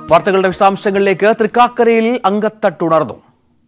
വാർത്തകളുടെ വിശദാംശങ്ങളിലേക്ക് തൃക്കാക്കരയിൽ അങ്കത്തട്ടുണർന്നു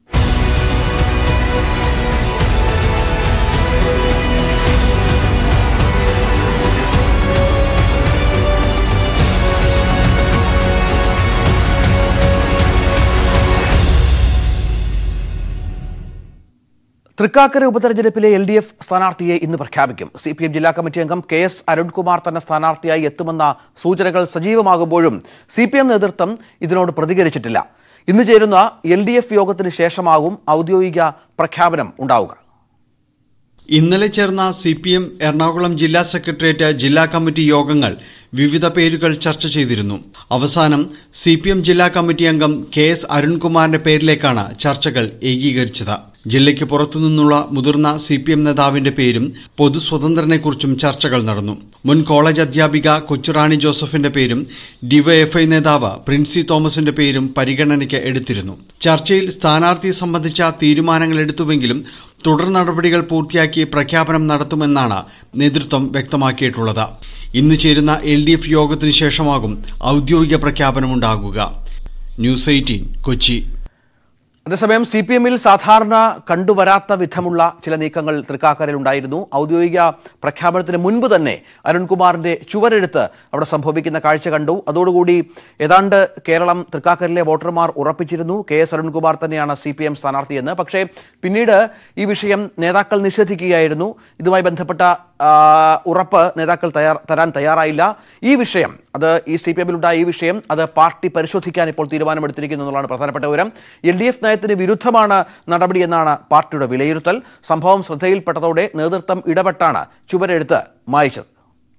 തൃക്കാക്കര ഉപതെരഞ്ഞെടുപ്പിലെ എൽ ഡി എഫ് സ്ഥാനാർത്ഥിയെ ഇന്ന് പ്രഖ്യാപിക്കും സി പി എം ജില്ലാ കമ്മിറ്റി അംഗം കെ എസ് അരുൺകുമാർ തന്നെ സ്ഥാനാർത്ഥിയായി എത്തുമെന്ന സൂചനകൾ സജീവമാകുമ്പോഴും സി പി എം നേതൃത്വം ഇതിനോട് പ്രതികരിച്ചിട്ടില്ല ഇന്ന് ചേരുന്ന എൽ ഡി എഫ് യോഗത്തിന് ശേഷമാകും ഔദ്യോഗിക പ്രഖ്യാപനം ഉണ്ടാവുക ഇന്നലെ ചേർന്ന സി പി എം എറണാകുളം ജില്ലാ സെക്രട്ടേറിയറ്റ് ജില്ലാ കമ്മിറ്റി യോഗങ്ങൾ വിവിധ പേരുകൾ ചർച്ച ചെയ്തിരുന്നു അവസാനം സി പി എം ജില്ലാ കമ്മിറ്റി അംഗം കെ എസ് അരുൺകുമാറിന്റെ പേരിലേക്കാണ് ചർച്ചകൾ ഏകീകരിച്ചത് ജില്ലയ്ക്ക് പുറത്തുനിന്നുള്ള മുതിർന്ന സി പി എം നേതാവിന്റെ പേരും പൊതുസ്വതന്ത്രനെക്കുറിച്ചും ചർച്ചകൾ നടന്നു മുൻ കോളേജ് അധ്യാപിക കൊച്ചുറാണി ജോസഫിന്റെ പേരും ഡിവൈഎഫ്ഐ നേതാവ് പ്രിൻസി തോമസിന്റെ പേരും പരിഗണനയ്ക്ക് എടുത്തിരുന്നു ചർച്ചയിൽ സ്ഥാനാർത്ഥി സംബന്ധിച്ച തീരുമാനങ്ങൾ എടുത്തുവെങ്കിലും തുടർ നടപടികൾ പൂർത്തിയാക്കി പ്രഖ്യാപനം നടത്തുമെന്നാണ് നേതൃത്വം വ്യക്തമാക്കിയിട്ടുള്ളത് ഇന്ന് ചേരുന്ന എൽ ഡി എഫ് യോഗത്തിന് ശേഷമാകും ഔദ്യോഗിക പ്രഖ്യാപനമുണ്ടാകുക ന്യൂസ് എയ്റ്റീൻ കൊച്ചി അതേസമയം സി പി എമ്മിൽ സാധാരണ കണ്ടുവരാത്ത വിധമുള്ള ചില നീക്കങ്ങൾ തൃക്കാക്കരയിൽ ഉണ്ടായിരുന്നു ഔദ്യോഗിക പ്രഖ്യാപനത്തിന് മുൻപ് തന്നെ അരുൺകുമാറിന്റെ ചുവരെഴുത്ത് അവിടെ സംഭവിക്കുന്ന കാഴ്ച കണ്ടു അതോടുകൂടി ഏതാണ്ട് കേരളം തൃക്കാക്കരയിലെ വോട്ടർമാർ ഉറപ്പിച്ചിരുന്നു കെ എസ് അരുൺകുമാർ തന്നെയാണ് സി പി എം സ്ഥാനാർത്ഥിയെന്ന് പക്ഷേ പിന്നീട് ഈ വിഷയം നേതാക്കൾ നിഷേധിക്കുകയായിരുന്നു ഇതുമായി ബന്ധപ്പെട്ട ആ, ഉറപ്പ് നേതാക്കൾ തയ്യാർ തരാൻ തയ്യാറായില്ല ഈ വിഷയം അത് ഈ സി പി എമ്മിലുണ്ടായ ഈ വിഷയം അത് പാർട്ടി പരിശോധിക്കാൻ ഇപ്പോൾ തീരുമാനമെടുത്തിരിക്കുന്നു എന്നുള്ളതാണ് പ്രധാനപ്പെട്ട വിവരം എൽ ഡി എഫ് നയത്തിന് വിരുദ്ധമാണ് നടപടി എന്നാണ് പാർട്ടിയുടെ വിലയിരുത്തൽ സംഭവം ശ്രദ്ധയിൽപ്പെട്ടതോടെ നേതൃത്വം ഇടപെട്ടാണ് ചുവരെഴുത്ത് മായ്ച്ചത്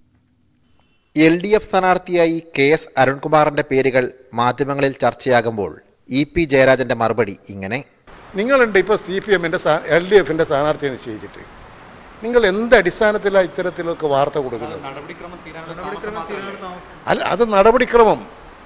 എൽ ഡി എഫ് സ്ഥാനാർത്ഥിയായി കെ എസ് അരുൺകുമാറിന്റെ പേരുകൾ മാധ്യമങ്ങളിൽ ചർച്ചയാകുമ്പോൾ ഇ പി ജയരാജന്റെ മറുപടി ഇങ്ങനെ നിങ്ങളുണ്ട് ഇപ്പോൾ സി പി എമ്മിൻ്റെ എൽ ഡി എഫിൻ്റെ സ്ഥാനാർത്ഥിയെ നിശ്ചയിച്ചിട്ട് നിങ്ങൾ എന്ത് അടിസ്ഥാനത്തിലാണ് ഇത്തരത്തിലൊക്കെ വാർത്ത കൊടുക്കുന്നത് അല്ല അത് നടപടിക്രമം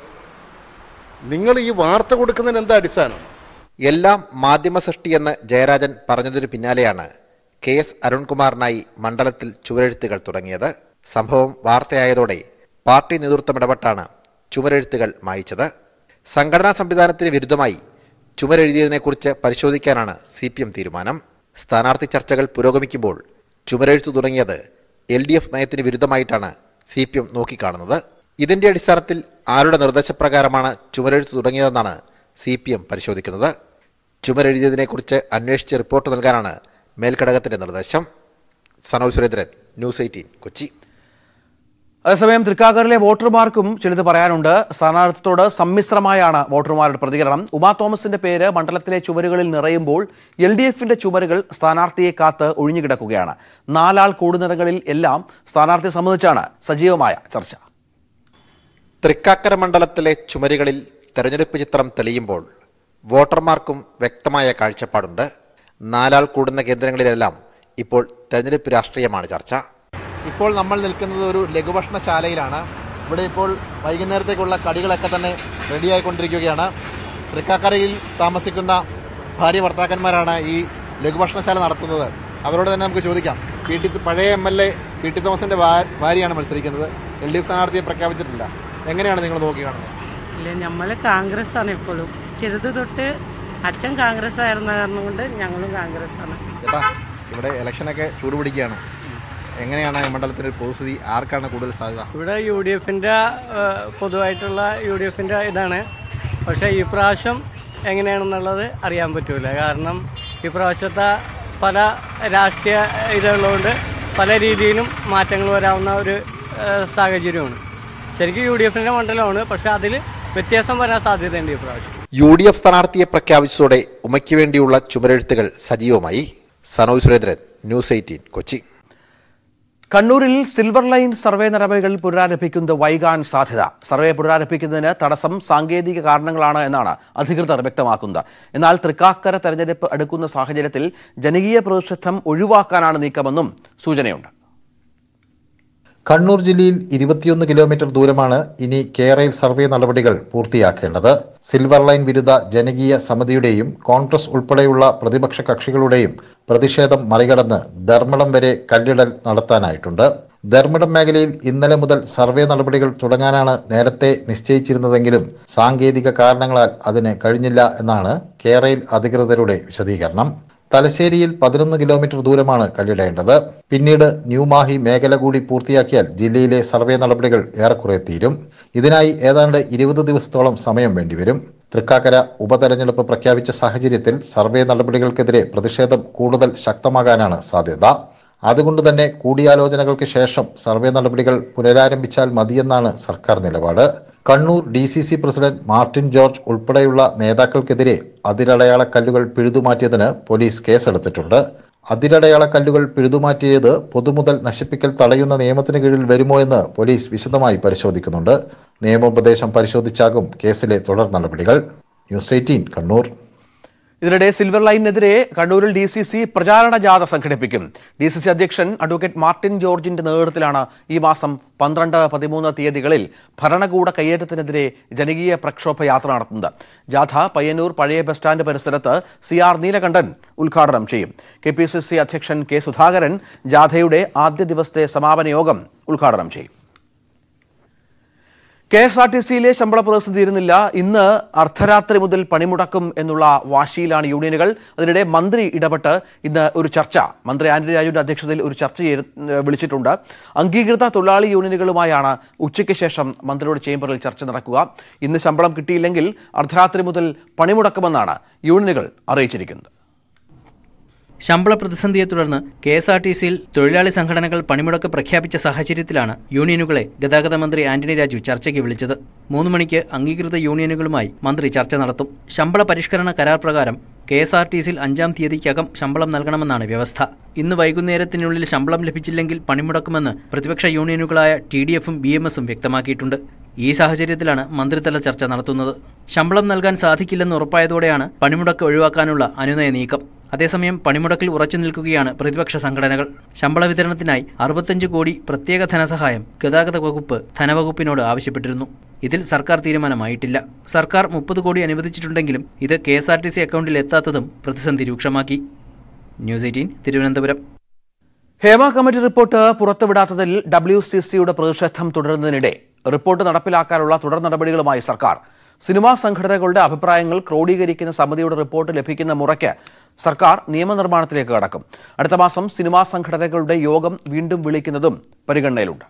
നിങ്ങൾ ഈ വാർത്ത കൊടുക്കുന്നതിന് എന്താ അടിസ്ഥാനം എല്ലാം മാധ്യമ സൃഷ്ടിയെന്ന് ജയരാജൻ പറഞ്ഞതിനു പിന്നാലെയാണ് കെ എസ് അരുൺകുമാറിനായി മണ്ഡലത്തിൽ ചുവരെഴുത്തുകൾ തുടങ്ങിയത് സംഭവം വാർത്തയായതോടെ പാർട്ടി നേതൃത്വം ഇടപെട്ടാണ് ചുമരെഴുത്തുകൾ മായിച്ചത് സംഘടനാ സംവിധാനത്തിന് വിരുദ്ധമായി ചുമരെഴുതിയതിനെക്കുറിച്ച് പരിശോധിക്കാനാണ് സി പി എം തീരുമാനം സ്ഥാനാർത്ഥി ചർച്ചകൾ പുരോഗമിക്കുമ്പോൾ ചുമരെഴുത്തു തുടങ്ങിയത് എൽ ഡി എഫ് നയത്തിന് വിരുദ്ധമായിട്ടാണ് സി പി എം നോക്കിക്കാണുന്നത് ഇതിന്റെ അടിസ്ഥാനത്തിൽ ആരുടെ നിർദ്ദേശപ്രകാരമാണ് ചുമരെഴുത്ത് തുടങ്ങിയതെന്നാണ് സി പി എം പരിശോധിക്കുന്നത് ചുമരെഴുതിയതിനെക്കുറിച്ച് അന്വേഷിച്ച് റിപ്പോർട്ട് നൽകാനാണ് മേൽഘടകത്തിന്റെ നിർദ്ദേശം സനോജ് സുരേന്ദ്രൻ ന്യൂസ് എയ്റ്റീൻ കൊച്ചി അതേസമയം തൃക്കാക്കരയിലെ വോട്ടർമാർക്കും ചിലത് പറയാനുണ്ട് സ്ഥാനാർത്ഥിത്തോട് സമ്മിശ്രമായാണ് വോട്ടർമാരുടെ പ്രതികരണം ഉമാ തോമസിന്റെ പേര് മണ്ഡലത്തിലെ ചുവരുകളിൽ നിറയുമ്പോൾ എൽ ഡി എഫിന്റെ ചുമരുകൾ സ്ഥാനാർത്ഥിയെ കാത്ത് ഒഴിഞ്ഞുകിടക്കുകയാണ് നാലാൾ കൂടുന്നിടങ്ങളിൽ എല്ലാം സ്ഥാനാർത്ഥിയെ സംബന്ധിച്ചാണ് സജീവമായ ചർച്ച തൃക്കാക്കര മണ്ഡലത്തിലെ ചുമരുകളിൽ തെരഞ്ഞെടുപ്പ് ചിത്രം തെളിയുമ്പോൾ വോട്ടർമാർക്കും വ്യക്തമായ കാഴ്ചപ്പാടുണ്ട് നാലാൾ കൂടുന്ന കേന്ദ്രങ്ങളിലെല്ലാം ഇപ്പോൾ തെരഞ്ഞെടുപ്പ് രാഷ്ട്രീയമാണ് ചർച്ച ഇപ്പോൾ നമ്മൾ നിൽക്കുന്നത് ഒരു ലഘുഭക്ഷണശാലയിലാണ് ഇവിടെ ഇപ്പോൾ വൈകുന്നേരത്തേക്കുള്ള കടികളൊക്കെ തന്നെ റെഡിയായിക്കൊണ്ടിരിക്കുകയാണ് തൃക്കാക്കരയിൽ താമസിക്കുന്ന ഭാര്യ ഭർത്താക്കന്മാരാണ് ഈ ലഘുഭക്ഷണശാല നടത്തുന്നത് അവരോട് തന്നെ നമുക്ക് ചോദിക്കാം പി ടി പഴയ M L A P T തോമസിന്റെ ഭാ- ഭാര്യയാണ് മത്സരിക്കുന്നത് എൽ ഡി എഫ് സ്ഥാനാർത്ഥിയെ പ്രഖ്യാപിച്ചിട്ടില്ല എങ്ങനെയാണ് നിങ്ങൾ നോക്കി കാണുന്നത് ഇല്ല നമ്മൾ കോൺഗ്രസ് ആണ് ഇപ്പോഴും ചെറുത് തൊട്ട് അച്ഛൻ കോൺഗ്രസ് ആയിരുന്ന കാരണം കൊണ്ട് ഞങ്ങളും കോൺഗ്രസ് ആണ് ചേട്ടാ ഇവിടെ ഇലക്ഷനൊക്കെ ചൂടുപിടിക്കുകയാണ് എങ്ങനെയാണ് ഈ മണ്ഡലത്തിന്റെ ഒരു പൊതുസ്ഥിതി ആർക്കാണ് കൂടുതൽ സാധ്യത ഇവിടെ യു ഡി എഫിൻ്റെ പൊതുവായിട്ടുള്ള യു ഡി എഫിൻ്റെ ഇതാണ് പക്ഷേ ഈ പ്രാവശ്യം എങ്ങനെയാണെന്നുള്ളത് അറിയാൻ പറ്റൂല കാരണം ഈ പ്രാവശ്യത്തെ പല രാഷ്ട്രീയ ഇതുള്ളതുകൊണ്ട് പല രീതിയിലും മാറ്റങ്ങൾ വരാവുന്ന ഒരു ഏഹ്, സാഹചര്യമാണ് ശരിക്കും യു ഡി എഫിൻ്റെ മണ്ഡലമാണ് പക്ഷേ അതിൽ വ്യത്യാസം വരാൻ സാധ്യതയുണ്ട് ഈ പ്രാവശ്യം യു ഡി എഫ് സ്ഥാനാർത്ഥിയെ പ്രഖ്യാപിച്ചതോടെ ഉമയ്ക്ക് വേണ്ടിയുള്ള ചുമരെഴുത്തുകൾ സജീവമായി സനോജ് സുരേന്ദ്രൻ ന്യൂസ് എയ്റ്റീൻ കൊച്ചി കണ്ണൂരിൽ സിൽവർ ലൈൻ സർവേ നടപടികൾ പുനരാരംഭിക്കുന്നത് വൈകാൻ സാധ്യത സർവേ പുനരാരംഭിക്കുന്നതിന് തടസ്സം സാങ്കേതിക കാരണങ്ങളാണ് എന്നാണ് അധികൃതർ വ്യക്തമാക്കുന്നത് എന്നാൽ തൃക്കാക്കര തെരഞ്ഞെടുപ്പ് അടുക്കുന്ന സാഹചര്യത്തിൽ ജനകീയ പ്രതിഷേധം ഒഴിവാക്കാനാണ് നീക്കമെന്നും സൂചനയുണ്ട് കണ്ണൂർ ജില്ലയിൽ ഇരുപത്തിയൊന്ന് കിലോമീറ്റർ ദൂരമാണ് ഇനി കേരയിൽ സർവേ നടപടികൾ പൂർത്തിയാക്കേണ്ടത് സിൽവർ ലൈൻ വിരുദ്ധ ജനകീയ സമിതിയുടെയും കോൺഗ്രസ് ഉൾപ്പെടെയുള്ള പ്രതിപക്ഷ കക്ഷികളുടെയും പ്രതിഷേധം മറികടന്ന് ധർമ്മടം വരെ കല്ലിടൽ നടത്താനായിട്ടുണ്ട് ധർമ്മടം മേഖലയിൽ ഇന്നലെ മുതൽ സർവേ നടപടികൾ തുടങ്ങാനാണ് നേരത്തെ നിശ്ചയിച്ചിരുന്നതെങ്കിലും സാങ്കേതിക കാരണങ്ങളാൽ അതിന് കഴിഞ്ഞില്ല എന്നാണ് കേരയിൽ അധികൃതരുടെ വിശദീകരണം തലശ്ശേരിയിൽ പതിനൊന്ന് കിലോമീറ്റർ ദൂരമാണ് കല്ലിടേണ്ടത് പിന്നീട് ന്യൂമാഹി മേഖല കൂടി പൂർത്തിയാക്കിയാൽ ജില്ലയിലെ സർവേ നടപടികൾ ഏറെക്കുറെ തീരും ഇതിനായി ഏതാണ്ട് ഇരുപത് ദിവസത്തോളം സമയം വേണ്ടിവരും തൃക്കാക്കര ഉപതെരഞ്ഞെടുപ്പ് പ്രഖ്യാപിച്ച സാഹചര്യത്തിൽ സർവേ നടപടികൾക്കെതിരെ പ്രതിഷേധം കൂടുതൽ ശക്തമാകാനാണ് സാധ്യത അതുകൊണ്ട് തന്നെ കൂടിയാലോചനകൾക്ക് ശേഷം സർവേ നടപടികൾ പുനരാരംഭിച്ചാൽ മതിയെന്നാണ് സർക്കാർ നിലപാട് Kannur D C C president Martin George ഉൾപ്പെടെയുള്ള നേതാക്കൾക്കെതിരെ അതിരടയാള കല്ലുകൾ പിഴുതുമാറ്റിയതിന് പോലീസ് കേസെടുത്തിട്ടുണ്ട് അതിരടയാള കല്ലുകൾ പിഴുതുമാറ്റിയത് പൊതുമുതൽ നശിപ്പിക്കൽ തടയുന്ന നിയമത്തിന് കീഴിൽ വരുമോ എന്ന് പോലീസ് വിശദമായി പരിശോധിക്കുന്നുണ്ട് നിയമോപദേശം പരിശോധിച്ചാകും കേസിലെ തുടർ നടപടികൾ ന്യൂസ് എയ്റ്റീൻ കണ്ണൂർ ഇതിനിടെ സിൽവർ ലൈനിനെതിരെ കണ്ണൂരിൽ ഡി സി സി പ്രചാരണ ജാഥ സംഘടിപ്പിക്കും ഡി സി സി അധ്യക്ഷൻ അഡ്വക്കേറ്റ് മാർട്ടിൻ ജോർജിന്റെ നേതൃത്വത്തിലാണ് ഈ മാസം പന്ത്രണ്ട് പതിമൂന്ന് തീയതികളിൽ ഭരണകൂട കയ്യേറ്റത്തിനെതിരെ ജനകീയ പ്രക്ഷോഭ യാത്ര നടത്തുന്നത് ജാഥ പയ്യന്നൂർ പഴയ ബസ് സ്റ്റാൻഡ് പരിസരത്ത് സി ആർ നീലകണ്ഠൻ ഉദ്ഘാടനം ചെയ്യും കെ പി സി സി അധ്യക്ഷൻ കെ സുധാകരൻ ജാഥയുടെ ആദ്യ ദിവസത്തെ സമാപന യോഗം ഉദ്ഘാടനം ചെയ്യും കെ എസ് ആർ ടി സിയിലെ ശമ്പള പ്രതിസന്ധി തീരുന്നില്ല ഇന്ന് അർദ്ധരാത്രി മുതൽ പണിമുടക്കും എന്നുള്ള വാശിയിലാണ് യൂണിയനുകൾ അതിനിടെ മന്ത്രി ഇടപെട്ട് ഇന്ന് ഒരു ചർച്ച മന്ത്രി ആന്റണി രാജുവിന്റെ അധ്യക്ഷതയിൽ ഒരു ചർച്ച ചെയ്ത് വിളിച്ചിട്ടുണ്ട് അംഗീകൃത തൊഴിലാളി യൂണിയനുകളുമായാണ് ഉച്ചയ്ക്ക് ശേഷം മന്ത്രിയുടെ ചേംബറിൽ ചർച്ച നടക്കുക ഇന്ന് ശമ്പളം കിട്ടിയില്ലെങ്കിൽ അർദ്ധരാത്രി മുതൽ പണിമുടക്കുമെന്നാണ് യൂണിയനുകൾ അറിയിച്ചിരിക്കുന്നത് ശമ്പള പ്രതിസന്ധിയെ തുടർന്ന് കെ എസ് ആർ ടി സിയിൽ തൊഴിലാളി സംഘടനകൾ പണിമുടക്ക് പ്രഖ്യാപിച്ച സാഹചര്യത്തിലാണ് യൂണിയനുകളെ ഗതാഗത മന്ത്രി ആന്റണി രാജു ചർച്ചയ്ക്ക് വിളിച്ചത് മൂന്ന് മണിക്ക് അംഗീകൃത യൂണിയനുകളുമായി മന്ത്രി ചർച്ച നടത്തും ശമ്പള പരിഷ്കരണ കരാർ പ്രകാരം കെ എസ് ആർ ടി സിയിൽ അഞ്ചാം തീയതിക്കകം ശമ്പളം നൽകണമെന്നാണ് വ്യവസ്ഥ ഇന്ന് വൈകുന്നേരത്തിനുള്ളിൽ ശമ്പളം ലഭിച്ചില്ലെങ്കിൽ പണിമുടക്കുമെന്ന് പ്രതിപക്ഷ യൂണിയനുകളായ ടി ഡി എഫും ബി എം എസും വ്യക്തമാക്കിയിട്ടുണ്ട് ഈ സാഹചര്യത്തിലാണ് മന്ത്രിതല ചർച്ച നടത്തുന്നത് ശമ്പളം നൽകാൻ സാധിക്കില്ലെന്ന് ഉറപ്പായതോടെയാണ് പണിമുടക്ക് ഒഴിവാക്കാനുള്ള അനുനയ നീക്കം അതേസമയം പണിമുടക്കിൽ ഉറച്ചു നിൽക്കുകയാണ് പ്രതിപക്ഷ സംഘടനകൾ ശമ്പള വിതരണത്തിനായി അറുപത്തഞ്ച് കോടി പ്രത്യേക ധനസഹായം ഗതാഗത വകുപ്പ് ധനവകുപ്പിനോട് ആവശ്യപ്പെട്ടിരുന്നു ഇതിൽ സർക്കാർ തീരുമാനമായിട്ടില്ല സർക്കാർ മുപ്പത് കോടി അനുവദിച്ചിട്ടുണ്ടെങ്കിലും ഇത് K S R T C അക്കൗണ്ടിൽ എത്താത്തതും പ്രതിസന്ധി രൂക്ഷമാക്കി news eighteen Thiruvananthapuram Hema committee report പുറത്തുവിടാത്തതിൽ ഡബ്ല്യു സി സിയുടെ പ്രതിഷേധം തുടരുന്നതിനിടെ റിപ്പോർട്ട് നടപ്പിലാക്കാനുള്ള തുടർ നടപടികളുമായി സർക്കാർ സിനിമാ സംഘടനകളുടെ അഭിപ്രായങ്ങൾ ക്രോഡീകരിക്കുന്ന സമിതിയുടെ റിപ്പോർട്ട് ലഭിക്കുന്ന മുറയ്ക്ക് സർക്കാർ നിയമനിർമ്മാണത്തിലേക്ക് കടക്കും അടുത്ത മാസം സിനിമാ സംഘടനകളുടെ യോഗം വീണ്ടും വിളിക്കുന്നതും പരിഗണനയിലുണ്ട്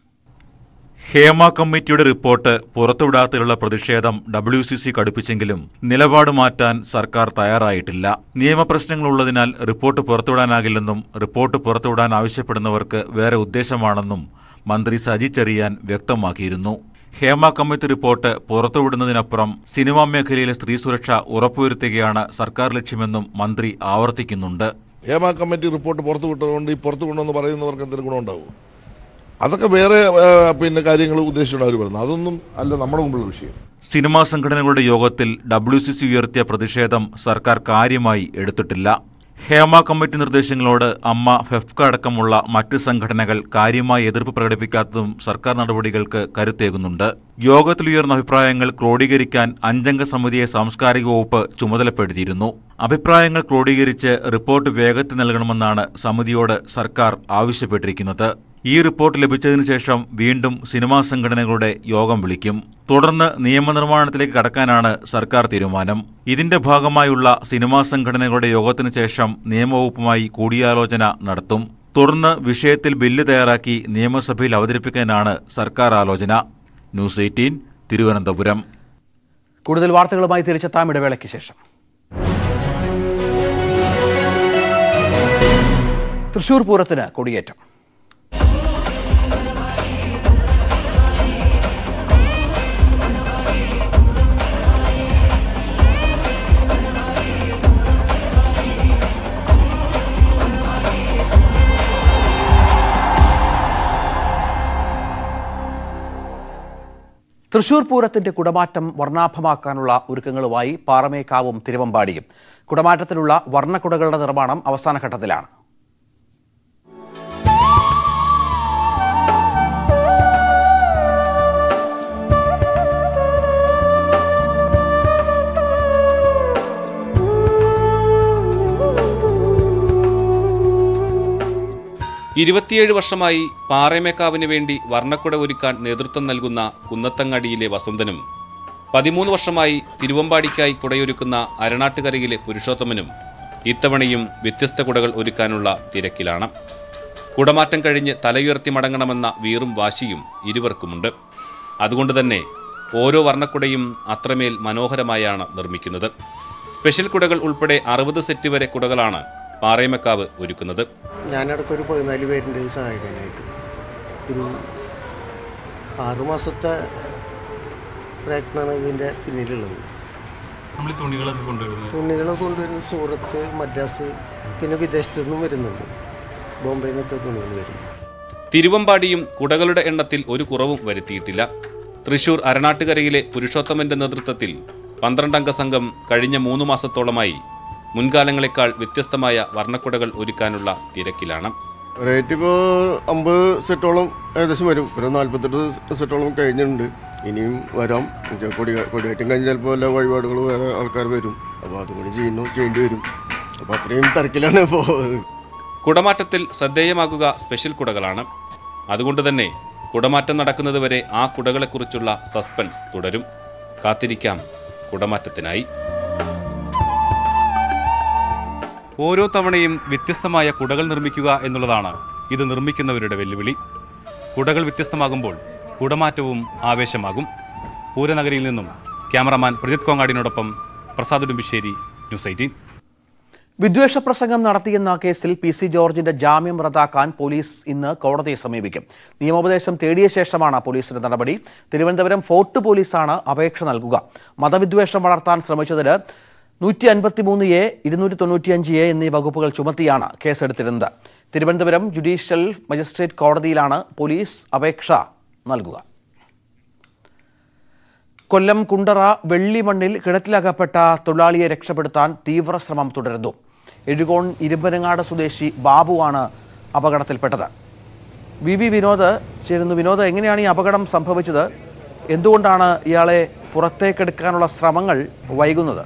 ഹേമ കമ്മിറ്റിയുടെ റിപ്പോർട്ട് പുറത്തുവിടാത്തതിലുള്ള പ്രതിഷേധം ഡബ്ല്യു സി സി കടുപ്പിച്ചെങ്കിലും നിലപാട് മാറ്റാൻ സർക്കാർ തയ്യാറായിട്ടില്ല നിയമപ്രശ്നങ്ങളുള്ളതിനാൽ റിപ്പോർട്ട് പുറത്തുവിടാനാകില്ലെന്നും റിപ്പോർട്ട് പുറത്തുവിടാൻ ആവശ്യപ്പെടുന്നവർക്ക് വേറെ ഉദ്ദേശമാണെന്നും മന്ത്രി സജി ചെറിയാൻ വ്യക്തമാക്കിയിരുന്നു ഹേമ കമ്മിറ്റി റിപ്പോർട്ട് പുറത്തുവിടുന്നതിനപ്പുറം സിനിമാ മേഖലയിലെ സ്ത്രീ സുരക്ഷ ഉറപ്പുവരുത്തുകയാണ് സർക്കാർ ലക്ഷ്യമെന്നും മന്ത്രി ആവർത്തിക്കുന്നുണ്ട് ഹേമ കമ്മിറ്റി റിപ്പോർട്ട് പുറത്തു വിട്ടതുകൊണ്ട് ഈ പുറത്തു കൊണ്ടുവന്ന് പറയുന്നവർക്ക് എന്തെങ്കിലും ഗുണമുണ്ടാവും അതൊക്കെ വേറെ ആ, പിന്നെ കാര്യങ്ങൾ ഉദ്ദേശിച്ചുകൊണ്ട് അവർ പറയുന്നത് അതൊന്നും അല്ല നമ്മുടെ മുമ്പിലുള്ള വിഷയം സിനിമാ സംഘടനകളുടെ യോഗത്തിൽ ഡബ്ല്യു സി സി ഉയർത്തിയ പ്രതിഷേധം സർക്കാർ കാര്യമായി എടുത്തിട്ടില്ല ഹേമ കമ്മിറ്റി നിർദ്ദേശങ്ങളോട് അമ്മ ഫെഫ്ക അടക്കമുള്ള മറ്റ് സംഘടനകൾ കാര്യമായി എതിർപ്പ് പ്രകടിപ്പിക്കാത്തതും സർക്കാർ നടപടികൾക്ക് കരുത്തേകുന്നുണ്ട് യോഗത്തിലുയർന്ന അഭിപ്രായങ്ങൾ ക്രോഡീകരിക്കാൻ അഞ്ചംഗ സമിതിയെ സാംസ്കാരിക വകുപ്പ് ചുമതലപ്പെടുത്തിയിരുന്നു അഭിപ്രായങ്ങൾ ക്രോഡീകരിച്ച് റിപ്പോർട്ട് വേഗത്തിൽ നൽകണമെന്നാണ് സമിതിയോട് സർക്കാർ ആവശ്യപ്പെട്ടിരിക്കുന്നത് ഈ റിപ്പോർട്ട് ലഭിച്ചതിനു ശേഷം വീണ്ടും സിനിമാ സംഘടനകളുടെ യോഗം വിളിക്കും തുടർന്ന് നിയമനിർമ്മാണത്തിലേക്ക് കടക്കാനാണ് സർക്കാർ തീരുമാനം ഇതിന്റെ ഭാഗമായുള്ള സിനിമാ സംഘടനകളുടെ യോഗത്തിനു ശേഷം നിയമവകുപ്പുമായി കൂടിയാലോചന നടത്തും തുടർന്ന് വിഷയത്തിൽ ബില്ല് തയ്യാറാക്കി നിയമസഭയിൽ അവതരിപ്പിക്കാനാണ് സർക്കാർ ആലോചന ന്യൂസ് എയ്റ്റീൻ തിരുവനന്തപുരം കൂടുതൽ വാർത്തകളുമായി തിരിച്ചെത്താം ഇടവേളയ്ക്ക് ശേഷം തൃശൂർ പൂരത്തിന് കൊടിയേറ്റം തൃശൂർ പൂരത്തിന്റെ കുടമാറ്റം വർണ്ണാഭമാക്കാനുള്ള ഒരുക്കങ്ങളുമായി പാറമേക്കാവും തിരുവമ്പാടിയും കുടമാറ്റത്തിലുള്ള വർണ്ണക്കുടകളുടെ നിർമ്മാണം അവസാന ഘട്ടത്തിലാണ് ഇരുപത്തിയേഴ് വർഷമായി പാറേമേക്കാവിന് വേണ്ടി വർണ്ണക്കുട ഒരുക്കാൻ നേതൃത്വം നൽകുന്ന കുന്നത്തങ്ങാടിയിലെ വസന്തനും പതിമൂന്ന് വർഷമായി തിരുവമ്പാടിക്കായി കുടയൊരുക്കുന്ന അരണാട്ടുകരയിലെ പുരുഷോത്തമനും ഇത്തവണയും വ്യത്യസ്ത കുടകൾ ഒരുക്കാനുള്ള തിരക്കിലാണ് കുടമാറ്റം കഴിഞ്ഞ് തലയുയർത്തി മടങ്ങണമെന്ന വീറും വാശിയും ഇരുവർക്കുമുണ്ട് അതുകൊണ്ട് തന്നെ ഓരോ വർണ്ണക്കുടയും അത്രമേൽ മനോഹരമായാണ് നിർമ്മിക്കുന്നത് സ്പെഷ്യൽ കുടകൾ ഉൾപ്പെടെ അറുപത് സെറ്റ് വരെ കുടകളാണ് പാറേമക്കാവ് ഒരുക്കുന്നത് ഞാനടക്കം ഒരു പതിനാല് പേരുണ്ട് സഹായിക്കാനായിട്ട് ഒരു ആറുമാസത്തെ പ്രയത്നമാണ് ഇതിൻ്റെ പിന്നിലുള്ളത് നമ്മൾ ഈ തുണികളൊക്കെ കൊണ്ടുവരുന്നത് തുണികളൊക്കെ കൊണ്ടുവരുന്നത് സൂറത്ത് മദ്രാസ് പിന്നെ വിദേശത്തു നിന്നും വരുന്നുണ്ട് ബോംബെയിൽ നിന്നൊക്കെ തുണികൾ വരും തിരുവമ്പാടിയും കുടകളുടെ എണ്ണത്തിൽ ഒരു കുറവും വരുത്തിയിട്ടില്ല തൃശൂർ അരണാട്ടുകരയിലെ പുരുഷോത്തമന്റെ നേതൃത്വത്തിൽ പന്ത്രണ്ടംഗ സംഘം കഴിഞ്ഞ മൂന്ന് മാസത്തോളമായി മുൻകാലങ്ങളെക്കാൾ വ്യത്യസ്തമായ വർണ്ണക്കുടകൾ ഒരുക്കാനുള്ള തിരക്കിലാണ് റേറ്റ് ഇപ്പോൾ അമ്പത് സെറ്റോളം ഏകദേശം വരും ഒരു നാൽപ്പത്തെട്ട് സെറ്റോളം കഴിഞ്ഞിട്ടുണ്ട് ഇനിയും വരാം എന്നുവെച്ചാൽ കൊടി കൊടിയേറ്റം കഴിഞ്ഞ് ചിലപ്പോൾ എല്ലാ വഴിപാടുകൾ വേറെ ആൾക്കാർ വരും അപ്പോൾ അതും കൂടി ചെയ്യുന്നു ചെയ്യേണ്ടി വരും അപ്പോൾ അത്രയും തിരക്കിലാണ് ഇപ്പോൾ കുടമാറ്റത്തിൽ ശ്രദ്ധേയമാകുക സ്പെഷ്യൽ കുടകളാണ് അതുകൊണ്ട് തന്നെ കുടമാറ്റം നടക്കുന്നതുവരെ ആ കുടകളെക്കുറിച്ചുള്ള സസ്പെൻസ് തുടരും കാത്തിരിക്കാം കുടമാറ്റത്തിനായി ഓരോ തവണയും വ്യത്യസ്തമായ കുടകൾ നിർമ്മിക്കുക എന്നുള്ളതാണ് ഇത് നിർമ്മിക്കുന്നവരുടെ വെല്ലുവിളി കുടകൾ വ്യത്യസ്തമാകുമ്പോൾ കുടമാറ്റവും ആവേശമാകും പൂരനഗരിയിൽ നിന്നും ക്യാമറമാൻ പ്രജിത് കോങ്ങാടിനോടൊപ്പം പ്രസാദ് ഉടുമ്പിശ്ശേരി ന്യൂസ് എയ്റ്റീൻ വിദ്വേഷ പ്രസംഗം നടത്തിയെന്ന കേസിൽ പി സി ജോർജിന്റെ ജാമ്യം റദ്ദാക്കാൻ പോലീസ് ഇന്ന് കോടതിയെ സമീപിക്കും നിയമോപദേശം തേടിയ ശേഷമാണ് പോലീസിന്റെ നടപടി തിരുവനന്തപുരം ഫോർട്ട് പോലീസാണ് അപേക്ഷ നൽകുക മതവിദ്വേഷം വളർത്താൻ ശ്രമിച്ചതിന് നൂറ്റി അൻപത്തിമൂന്ന് എ ഇരുന്നൂറ്റി തൊണ്ണൂറ്റിയഞ്ച് എ എന്നീ വകുപ്പുകൾ ചുമത്തിയാണ് കേസെടുത്തിരുന്നത് തിരുവനന്തപുരം ജുഡീഷ്യൽ മജിസ്ട്രേറ്റ് കോടതിയിലാണ് പോലീസ് അപേക്ഷ നൽകുക കൊല്ലം കുണ്ടറ വെള്ളിമണ്ണിൽ കിണറ്റിലകപ്പെട്ട തൊഴിലാളിയെ രക്ഷപ്പെടുത്താൻ തീവ്ര ശ്രമം തുടരുന്നു എഴുകോൺ ഇരുമ്പനങ്ങാട് സ്വദേശി ബാബുവാണ് അപകടത്തിൽപ്പെട്ടത് വി വി വിനോദ് ചേരുന്നു വിനോദ് എങ്ങനെയാണ് ഈ അപകടം സംഭവിച്ചത് എന്തുകൊണ്ടാണ് ഇയാളെ പുറത്തേക്കെടുക്കാനുള്ള ശ്രമങ്ങൾ വൈകുന്നത്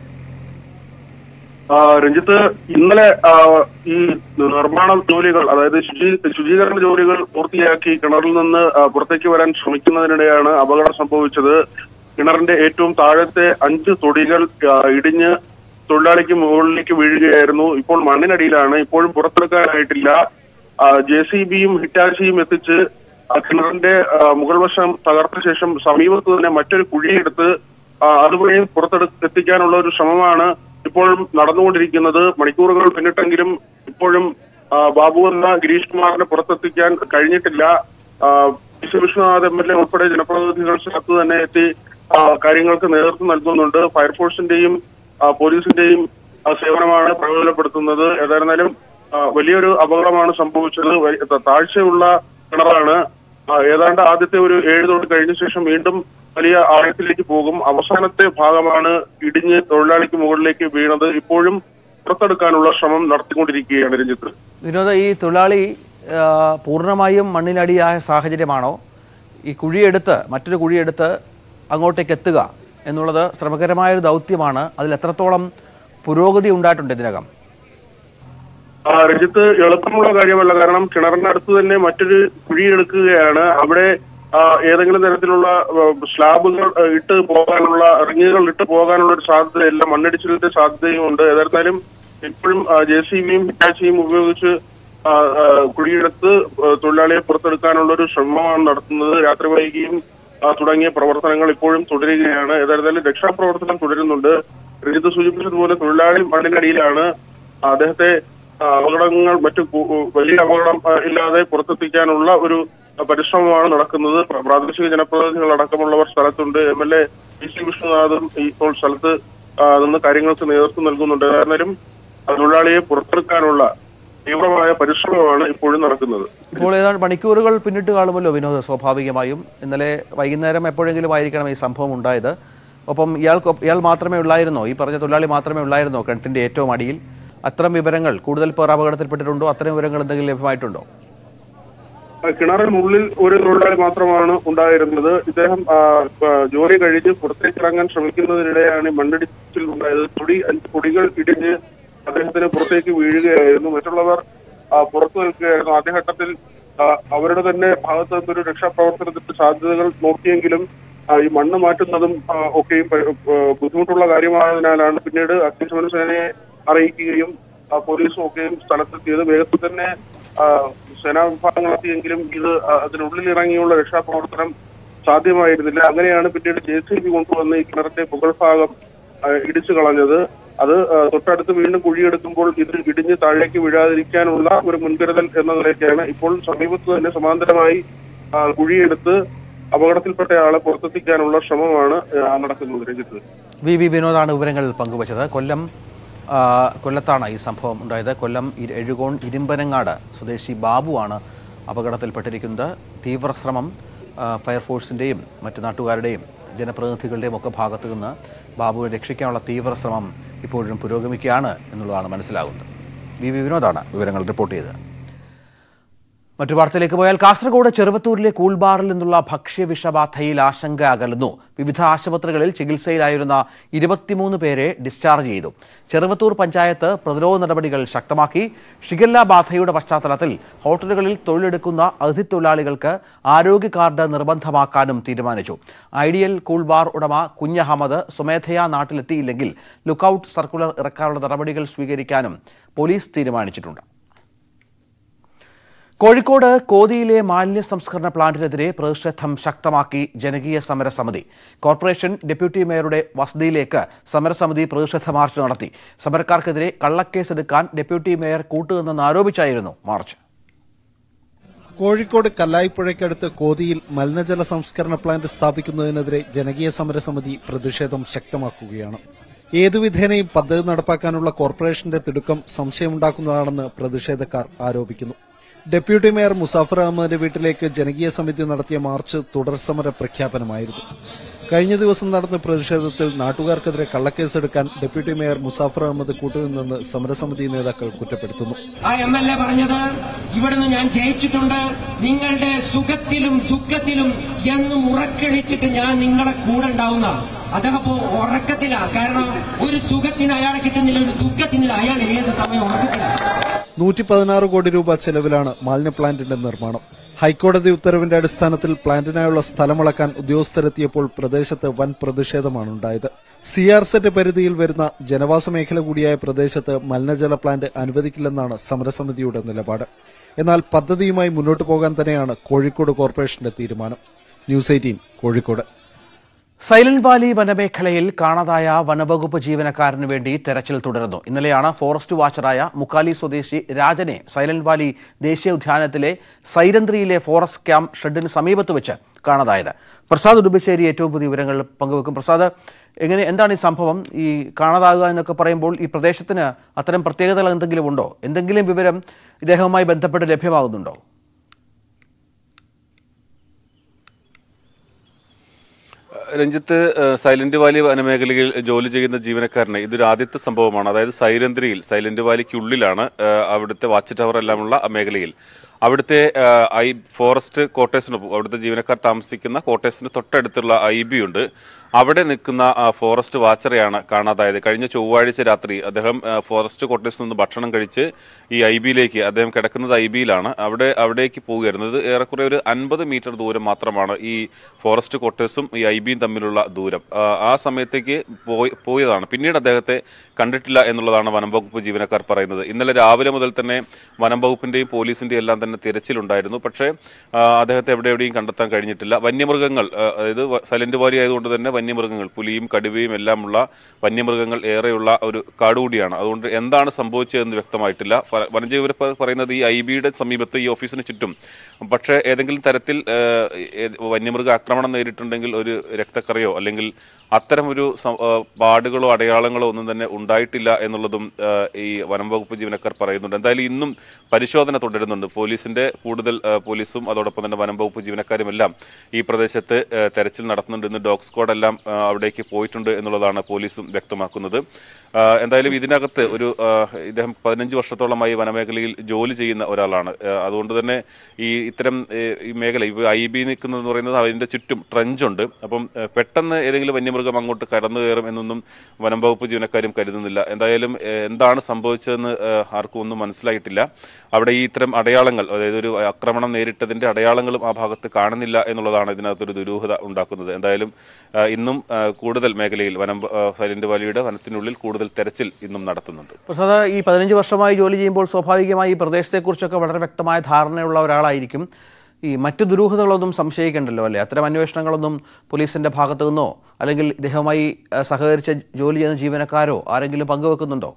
ആ, രഞ്ജിത്ത് ഇന്നലെ ആ, ഈ നിർമ്മാണ ജോലികൾ അതായത് ശുചീ ശുചീകരണ ജോലികൾ പൂർത്തിയാക്കി കിണറിൽ നിന്ന് ആ, പുറത്തേക്ക് വരാൻ ശ്രമിക്കുന്നതിനിടെയാണ് അപകടം സംഭവിച്ചത് കിണറിന്റെ ഏറ്റവും താഴത്തെ അഞ്ച് തൊടികൾ ആ, ഇടിഞ്ഞ് തൊഴിലാളിക്ക് മുകളിലേക്ക് വീഴുകയായിരുന്നു ഇപ്പോൾ മണ്ണിനടിയിലാണ് ഇപ്പോഴും പുറത്തെടുക്കാനായിട്ടില്ല ജെ സി ബിയും ഹിറ്റാച്ചിയും എത്തിച്ച് ആ കിണറിന്റെ ആ, മുകൾ വശം തകർത്ത ശേഷം സമീപത്ത് തന്നെ മറ്റൊരു കുഴിയെടുത്ത് ആ, അതുവഴി പുറത്തെടു എത്തിക്കാനുള്ള ഒരു ശ്രമമാണ് ഇപ്പോഴും നടന്നുകൊണ്ടിരിക്കുന്നത് മണിക്കൂറുകൾ പിന്നിട്ടെങ്കിലും ഇപ്പോഴും ആ, ബാബു എന്ന ഗിരീഷ് കുമാറിനെ പുറത്തെത്തിക്കാൻ കഴിഞ്ഞിട്ടില്ല ആ, P C Vishnunath M L A ഉൾപ്പെടെ ജനപ്രതിനിധികൾ സ്ഥലത്ത് തന്നെ എത്തി ആ, കാര്യങ്ങൾക്ക് നേതൃത്വം നൽകുന്നുണ്ട് ഫയർഫോഴ്സിന്റെയും ആ, പോലീസിന്റെയും ആ, സേവനമാണ് പ്രയോജനപ്പെടുത്തുന്നത് ഏതായിരുന്നാലും ആ, വലിയൊരു അപകടമാണ് സംഭവിച്ചത് വലി- ത- താഴ്ചയുള്ള കിണറാണ് ആ, ഏതാണ്ട് ആദ്യത്തെ ഒരു ഏഴ് തൊട്ട് കഴിഞ്ഞ ശേഷം വീണ്ടും വലിയ ആഴത്തിലേക്ക് പോകും അവസാനത്തെ ഭാഗമാണ് ഇടിഞ്ഞ് തൊഴിലാളിക്ക് മുകളിലേക്ക് വീണത് ഇപ്പോഴും പുറത്തെടുക്കാനുള്ള ശ്രമം നടത്തിക്കൊണ്ടിരിക്കുകയാണ് രഞ്ജിത്ത് വിനോദ ഈ തൊഴിലാളി ആ, പൂർണ്ണമായും മണ്ണിനടിയായ സാഹചര്യമാണോ ഈ കുഴിയെടുത്ത് മറ്റൊരു കുഴിയെടുത്ത് അങ്ങോട്ടേക്ക് എത്തുക എന്നുള്ളത് ശ്രമകരമായൊരു ദൗത്യമാണ് അതിൽ എത്രത്തോളം പുരോഗതി ഉണ്ടായിട്ടുണ്ട് ഇതിനകം ആ, രഞ്ജിത്ത് എളുപ്പമുള്ള കാര്യമല്ല കാരണം കിണറിന്റെ അടുത്ത് തന്നെ മറ്റൊരു കുഴിയെടുക്കുകയാണ് അവിടെ ആ, ഏതെങ്കിലും തരത്തിലുള്ള ആ, സ്ലാബുകൾ ആ, ഇട്ട് പോകാനുള്ള റിങ്ങുകൾ ഇട്ട് പോകാനുള്ള ഒരു സാധ്യതയില്ല മണ്ണിടിച്ചിലിന്റെ സാധ്യതയും ഉണ്ട് ഏതായിരുന്നാലും ഇപ്പോഴും ജെ സി ബിയും ഹിറ്റാച്ചിയും ഉപയോഗിച്ച് ആ, ആ, കുഴിയെടുത്ത് ആ, തൊഴിലാളിയെ പുറത്തെടുക്കാനുള്ള ഒരു ശ്രമമാണ് നടത്തുന്നത് രാത്രി വൈകിയും ആ, തുടങ്ങിയ പ്രവർത്തനങ്ങൾ ഇപ്പോഴും തുടരുകയാണ് ഏതായിരുന്നാലും രക്ഷാപ്രവർത്തനം തുടരുന്നുണ്ട് രഞ്ജിത്ത് സൂചിപ്പിച്ചതുപോലെ തൊഴിലാളി മണ്ണിനടിയിലാണ് അദ്ദേഹത്തെ ആ, അപകടങ്ങൾ മറ്റു കു- വലിയ അപകടം ആ, ഇല്ലാതെ പുറത്തെത്തിക്കാനുള്ള ഒരു ആ, പരിശ്രമമാണ് നടക്കുന്നത് പ്ര- പ്രാദേശിക ജനപ്രതിനിധികൾ അടക്കമുള്ളവർ സ്ഥലത്തുണ്ട് M L A P C വിഷ്ണുനാഥും ഇപ്പോൾ സ്ഥലത്ത് ആ, നിന്ന് കാര്യങ്ങൾക്ക് നേതൃത്വം നൽകുന്നുണ്ട് എന്നാലും ആ തൊഴിലാളിയെ പുറത്തെടുക്കാനുള്ള തീവ്രമായ പരിശ്രമമാണ് ഇപ്പോഴും നടക്കുന്നത് ഇപ്പോൾ ഏതാണ്ട് മണിക്കൂറുകൾ പിന്നിട്ട് കാണുമല്ലോ വിനോദ് സ്വാഭാവികമായും ഇന്നലെ വൈകുന്നേരം എപ്പോഴെങ്കിലും ആയിരിക്കണം ഈ സംഭവം ഉണ്ടായത് ഒപ്പം ഇയാൾക്ക് ഇയാൾ മാത്രമേ ഉള്ളായിരുന്നോ ഈ പറഞ്ഞ തൊഴിലാളി മാത്രമേ ഉള്ളായിരുന്നോ കിണറ്റിൻ്റെ ഏറ്റവും അടിയിൽ അത്തരം വിവരങ്ങൾ കൂടുതൽ പേർ അപകടത്തിൽപ്പെട്ടിട്ടുണ്ടോ അത്തരം വിവരങ്ങൾ എന്തെങ്കിലും ലഭ്യമായിട്ടുണ്ടോ ആ, കിണറിനുള്ളിൽ ഒരു തൊഴിലാളി മാത്രമാണ് ഉണ്ടായിരുന്നത് ഇദ്ദേഹം ആ, ആ, ജോലി കഴിഞ്ഞ് പുറത്തേക്ക് ഇറങ്ങാൻ ശ്രമിക്കുന്നതിനിടെയാണ് ഈ മണ്ണിടിച്ചിൽ ഉണ്ടായത് പൊടി അഞ്ച് പൊടികൾ ഇടിഞ്ഞ് അദ്ദേഹത്തിന് പുറത്തേക്ക് വീഴുകയായിരുന്നു മറ്റുള്ളവർ ആ, പുറത്തു നിൽക്കുകയായിരുന്നു ആദ്യഘട്ടത്തിൽ ആ, അവരുടെ തന്നെ ഭാഗത്ത് നിന്നൊരു രക്ഷാപ്രവർത്തനത്തിന്റെ സാധ്യതകൾ നോക്കിയെങ്കിലും ആ, ഈ മണ്ണ് മാറ്റുന്നതും ആ, ഒക്കെയും പ- ആ, ബുദ്ധിമുട്ടുള്ള കാര്യമായതിനാലാണ് പിന്നീട് അഗ്നിശമന സേനയെ അറിയിക്കുകയും ആ, പോലീസും ഒക്കെയും സ്ഥലത്തെത്തിയത് വേഗത്തിൽ തന്നെ ആ, സേനാ വിഭാഗങ്ങൾ എത്തിയെങ്കിലും ഇത് ആ, അതിനുള്ളിൽ ഇറങ്ങിയുള്ള രക്ഷാപ്രവർത്തനം സാധ്യമായിരുന്നില്ല അങ്ങനെയാണ് പിന്നീട് ജെ സി ബി കൊണ്ടുവന്ന് ഈ കിണറിന്റെ മുകൾ ഭാഗം ആ, ഇടിച്ചു കളഞ്ഞത് അത് ആ, തൊട്ടടുത്ത് വീണ്ടും കുഴിയെടുക്കുമ്പോൾ ഇത് ഇടിഞ്ഞ് താഴേക്ക് വീഴാതിരിക്കാനുള്ള ഒരു മുൻകരുതൽ എന്ന നിലയ്ക്കാണ് ഇപ്പോൾ സമീപത്ത് തന്നെ സമാന്തരമായി ആ, കുഴിയെടുത്ത് അപകടത്തിൽപ്പെട്ട ആളെ പുറത്തെത്തിക്കാനുള്ള ശ്രമമാണ് ആ, നടക്കുന്നത് രഞ്ജിത്ത് വി വി വിനോദാണ് വിവരങ്ങൾ പങ്കുവച്ചത് കൊല്ലം ആ, കൊല്ലത്താണ് ഈ സംഭവം ഉണ്ടായത് കൊല്ലം ഇ- എഴുകോൺ ഇരുമ്പനങ്ങാട് സ്വദേശി ബാബുവാണ് അപകടത്തിൽപ്പെട്ടിരിക്കുന്നത് തീവ്രശ്രമം ആ, ഫയർഫോഴ്സിൻ്റെയും മറ്റു നാട്ടുകാരുടെയും ജനപ്രതിനിധികളുടെയും ഒക്കെ ഭാഗത്തു നിന്ന് ബാബുവിനെ രക്ഷിക്കാനുള്ള തീവ്രശ്രമം ഇപ്പോഴും പുരോഗമിക്കുകയാണ് എന്നുള്ളതാണ് മനസ്സിലാകുന്നത് വി വി വിനോദാണ് വിവരങ്ങൾ റിപ്പോർട്ട് ചെയ്തത് മറ്റു വാർത്തയിലേക്ക് പോയാൽ കാസർഗോഡ് ചെറുവത്തൂരിലെ കൂൾബാറിൽ നിന്നുള്ള ഭക്ഷ്യവിഷബാധയിൽ ആശങ്ക അകലുന്നു വിവിധ ആശുപത്രികളിൽ ചികിത്സയിലായിരുന്ന ഇരുപത്തിമൂന്ന് പേരെ ഡിസ്ചാർജ് ചെയ്തു ചെറുവത്തൂർ പഞ്ചായത്ത് പ്രതിരോധ നടപടികൾ ശക്തമാക്കി ഷിഗല്ല ബാധയുടെ പശ്ചാത്തലത്തിൽ ഹോട്ടലുകളിൽ തൊഴിലെടുക്കുന്ന അതിഥിത്തൊഴിലാളികൾക്ക് ആരോഗ്യ കാർഡ് നിർബന്ധമാക്കാനും തീരുമാനിച്ചു ഐഡിയൽ കൂൾബാർ ഉടമ കുഞ്ഞഹമ്മദ് സ്വമേധയാ നാട്ടിലെത്തിയില്ലെങ്കിൽ ലുക്കൌട്ട് സർക്കുലർ ഇറക്കാനുള്ള നടപടികൾ സ്വീകരിക്കാനും പോലീസ് തീരുമാനിച്ചിട്ടുണ്ട് കോഴിക്കോട് കോതിയിലെ മാലിന്യ സംസ്കരണ പ്ലാന്റിനെതിരെ പ്രതിഷേധം ശക്തമാക്കി ജനകീയ സമരസമിതി കോർപ്പറേഷൻ ഡെപ്യൂട്ടി മേയറുടെ വസതിയിലേക്ക് സമരസമിതി പ്രതിഷേധ മാർച്ച് നടത്തി സമരക്കാർക്കെതിരെ കള്ളക്കേസെടുക്കാൻ ഡെപ്യൂട്ടി മേയർ കൂട്ടുനിന്നെന്ന് ആരോപിച്ചായിരുന്നു മാർച്ച് കോഴിക്കോട് കല്ലായിപ്പുഴയ്ക്കടുത്ത് കോതിയിൽ മലിനജല സംസ്കരണ പ്ലാന്റ് സ്ഥാപിക്കുന്നതിനെതിരെ ജനകീയ സമരസമിതി പ്രതിഷേധം ശക്തമാക്കുകയാണ് ഏതുവിധേനയും പദ്ധതി നടപ്പാക്കാനുള്ള കോർപ്പറേഷന്റെ തിടുക്കം സംശയമുണ്ടാക്കുന്നതാണെന്ന് പ്രതിഷേധക്കാർ ആരോപിക്കുന്നു ഡെപ്യൂട്ടി മേയർ മുസാഫർ അഹമ്മദിന്റെ വീട്ടിലേക്ക് ജനകീയ സമിതി നടത്തിയ മാർച്ച് തുടർ സമര പ്രഖ്യാപനമായിരുന്നു കഴിഞ്ഞ ദിവസം നടന്ന പ്രതിഷേധത്തിൽ നാട്ടുകാർക്കെതിരെ കള്ളക്കേസെടുക്കാൻ ഡെപ്യൂട്ടി മേയർ മുസാഫർ അഹമ്മദ് കൂട്ടുനിന്നെന്ന് സമരസമിതി നേതാക്കൾ കുറ്റപ്പെടുത്തുന്നു ആ എം എൽ എ പറഞ്ഞത് ഇവിടുന്ന് ഞാൻ ജയിച്ചിട്ടുണ്ട് നിങ്ങളുടെ സുഖത്തിലും ദുഃഖത്തിലും എന്നും ഉറക്കണിച്ചിട്ട് ഞാൻ നിങ്ങളെ കൂടെ ഉണ്ടാവുന്ന അദ്ദേഹം ഇപ്പോ ഉറക്കത്തിലാ കാരണം ഒരു സുഖത്തിന് അയാളെ കിട്ടുന്നില്ല ഒരു ദുഃഖത്തിന് അയാൾ ഏത് സമയം ഉറക്കത്തിലാണ് നൂറ്റി പതിനാറ് കോടി രൂപ ചെലവിലാണ് മാലിന്യ പ്ലാന്റിന്റെ നിർമ്മാണം ഹൈക്കോടതി ഉത്തരവിന്റെ അടിസ്ഥാനത്തിൽ പ്ലാന്റിനായുള്ള സ്ഥലമളക്കാൻ ഉദ്യോഗസ്ഥരെത്തിയപ്പോൾ പ്രദേശത്ത് വൻ പ്രതിഷേധമാണ് ഉണ്ടായത് സി ആർ സെറ്റ് പരിധിയിൽ വരുന്ന ജനവാസ മേഖല കൂടിയായ പ്രദേശത്ത് മലിനജല പ്ലാന്റ് അനുവദിക്കില്ലെന്നാണ് സമരസമിതിയുടെ നിലപാട് എന്നാൽ പദ്ധതിയുമായി മുന്നോട്ടു പോകാൻ തന്നെയാണ് കോഴിക്കോട് കോർപ്പറേഷന്റെ തീരുമാനം news eighteen Kozhikode silent valley വനമേഖലയിൽ കാണാതായ വനവകുപ്പ് ജീവനക്കാരന് വേണ്ടി തെരച്ചിൽ തുടരുന്നു ഇന്നലെയാണ് ഫോറസ്റ്റ് വാച്ചറായ മുക്കാലി സ്വദേശി രാജനെ സൈലന്റ് വാലി ദേശീയ ഉദ്യാനത്തിലെ സൈരന്ത്രിയിലെ ഫോറസ്റ്റ് ക്യാമ്പ് ഷെഡിന് സമീപത്ത് വെച്ച് കാണാതായത് പ്രസാദ് ഉടുമ്പശ്ശേരി ഏറ്റവും പുതിയ വിവരങ്ങൾ പങ്കുവെക്കും പ്രസാദ് എങ്ങനെ എന്താണ് ഈ സംഭവം ഈ കാണാതാകുക എന്നൊക്കെ പറയുമ്പോൾ ഈ പ്രദേശത്തിന് അത്തരം പ്രത്യേകതകൾ എന്തെങ്കിലും ഉണ്ടോ എന്തെങ്കിലും വിവരം ഇദ്ദേഹവുമായി ബന്ധപ്പെട്ട് ലഭ്യമാകുന്നുണ്ടോ രഞ്ജിത്ത് ഏഹ്, സൈലന്റ് വാലി വനമേഖലയിൽ ജോലി ചെയ്യുന്ന ജീവനക്കാരന് ഇതൊരു ആദ്യത്തെ സംഭവമാണ് അതായത് സൈലന്ത്രിയിൽ സൈലന്റ് വാലിക്കുള്ളിലാണ് ഏഹ്, അവിടുത്തെ വാച്ച് ടവർ എല്ലാമുള്ള ആ മേഖലയിൽ അവിടുത്തെ ഏഹ്, ഐ ഫോറസ്റ്റ് ക്വാർട്ടേഴ്സിനൊപ്പം അവിടുത്തെ ജീവനക്കാർ താമസിക്കുന്ന ക്വാർട്ടേഴ്സിന് തൊട്ടടുത്തുള്ള ഐ ബി ഉണ്ട് അവിടെ നിൽക്കുന്ന ആ, ഫോറസ്റ്റ് വാച്ചറെയാണ് കാണാതായത് കഴിഞ്ഞ ചൊവ്വാഴ്ച രാത്രി അദ്ദേഹം ആ, ഫോറസ്റ്റ് ക്വാർട്ടേഴ്സിൽ നിന്ന് ഭക്ഷണം കഴിച്ച് ഈ ഐ ബിയിലേക്ക് അദ്ദേഹം കിടക്കുന്നത് ഐ ബിയിലാണ് അവിടെ അവിടേക്ക് പോവുകയായിരുന്നു ഇത് ഏറെക്കുറെ ഒരു അൻപത് മീറ്റർ ദൂരം മാത്രമാണ് ഈ ഫോറസ്റ്റ് ക്വാർട്ടേഴ്സും ഈ ഐ ബിയും തമ്മിലുള്ള ദൂരം ആ, ആ സമയത്തേക്ക് പോയി പോയതാണ് പിന്നീട് അദ്ദേഹത്തെ കണ്ടിട്ടില്ല എന്നുള്ളതാണ് വനം വകുപ്പ് ജീവനക്കാർ പറയുന്നത് ഇന്നലെ രാവിലെ മുതൽ തന്നെ വനം വകുപ്പിന്റെയും പോലീസിന്റെയും എല്ലാം തന്നെ തിരച്ചിലുണ്ടായിരുന്നു പക്ഷേ ആ, അദ്ദേഹത്തെ എവിടെ എവിടെയും കണ്ടെത്താൻ കഴിഞ്ഞിട്ടില്ല വന്യമൃഗങ്ങൾ ആ, അതായത് വ- സൈലന്റ് വാലി ആയതുകൊണ്ട് തന്നെ വന്യമൃഗങ്ങൾ പുലിയും കടുവയും എല്ലാമുള്ള വന്യമൃഗങ്ങൾ ഏറെയുള്ള ഒരു കാട് കൂടിയാണ് അതുകൊണ്ട് എന്താണ് സംഭവിച്ചതെന്ന് വ്യക്തമായിട്ടില്ല ഫ- വനജീവി പറയുന്നത് ഈ ഐ ബിയുടെ സമീപത്ത് ഈ ഓഫീസിന് ചുറ്റും പക്ഷേ ഏതെങ്കിലും തരത്തിൽ ആ, ഏ- വന്യമൃഗ ആക്രമണം നേരിട്ടുണ്ടെങ്കിൽ ഒരു രക്തക്കറയോ അല്ലെങ്കിൽ അത്തരം ഒരു സം- ആ, പാടുകളോ അടയാളങ്ങളോ ഒന്നും തന്നെ ഉണ്ടായിട്ടില്ല എന്നുള്ളതും ആ, ഈ വനം വകുപ്പ് ജീവനക്കാർ പറയുന്നുണ്ട് എന്തായാലും ഇന്നും പരിശോധന തുടരുന്നുണ്ട് പോലീസിന്റെ കൂടുതൽ ആ, പോലീസും അതോടൊപ്പം തന്നെ വനം വകുപ്പ് ജീവനക്കാരും എല്ലാം ഈ പ്രദേശത്ത് ആ, തെരച്ചിൽ നടത്തുന്നുണ്ട് ഇന്ന് ഡോഗ് സ്ക്വാഡ് എല്ലാം എല്ലാം ആ, അവിടേക്ക് പോയിട്ടുണ്ട് എന്നുള്ളതാണ് പോലീസും വ്യക്തമാക്കുന്നത് ആ, എന്തായാലും ഇതിനകത്ത് ഒരു ആ, ഇദ്ദേഹം പതിനഞ്ച് വർഷത്തോളമായി വനമേഖലയിൽ ജോലി ചെയ്യുന്ന ഒരാളാണ് ആ, അതുകൊണ്ട് തന്നെ ഈ ഇത്തരം ഏ, ഈ മേഖല ഇപ്പോൾ ഐ ബി നിൽക്കുന്നത് എന്ന് പറയുന്നത് അതിന്റെ ചുറ്റും ട്രഞ്ചുണ്ട് അപ്പം ഏ, പെട്ടെന്ന് ഏതെങ്കിലും വന്യമൃഗം അങ്ങോട്ട് കടന്നു കയറും എന്നൊന്നും വനം വകുപ്പ് ജീവനക്കാരും കരുതുന്നില്ല എന്തായാലും ഏ, എന്താണ് സംഭവിച്ചതെന്ന് ഏ, ആർക്കും ഒന്നും മനസ്സിലായിട്ടില്ല അവിടെ ഈ ഇത്തരം അടയാളങ്ങൾ അതായത് ഒരു ആക്രമണം നേരിട്ടതിന്റെ അടയാളങ്ങളും ആ ഭാഗത്ത് കാണുന്നില്ല എന്നുള്ളതാണ് ഇതിനകത്തൊരു ദുരൂഹത ഉണ്ടാക്കുന്നത് എന്തായാലും ആ, ഇന്നും ആ, കൂടുതൽ മേഖലയിൽ വനം ആ, സൈലന്റ് വാലിയുടെ വനത്തിനുള്ളിൽ കൂടുതൽ തെരച്ചിൽ ഇന്നും നടത്തുന്നുണ്ട് പ്രസാദ് ഈ പതിനഞ്ച് വർഷമായി ജോലി ചെയ്യുമ്പോൾ സ്വാഭാവികമായി ഈ പ്രദേശത്തെക്കുറിച്ചൊക്കെ വളരെ വ്യക്തമായ ധാരണയുള്ള ഒരാളായിരിക്കും ഈ മറ്റു ദുരൂഹതകളൊന്നും സംശയിക്കണ്ടല്ലോ അല്ലേ അത്തരം അന്വേഷണങ്ങളൊന്നും പോലീസിന്റെ ഭാഗത്തു നിന്നോ അല്ലെങ്കിൽ ഇദ്ദേഹവുമായി ആ, സഹകരിച്ച ജോലി ചെയ്യുന്ന ജീവനക്കാരോ ആരെങ്കിലും പങ്കുവെക്കുന്നുണ്ടോ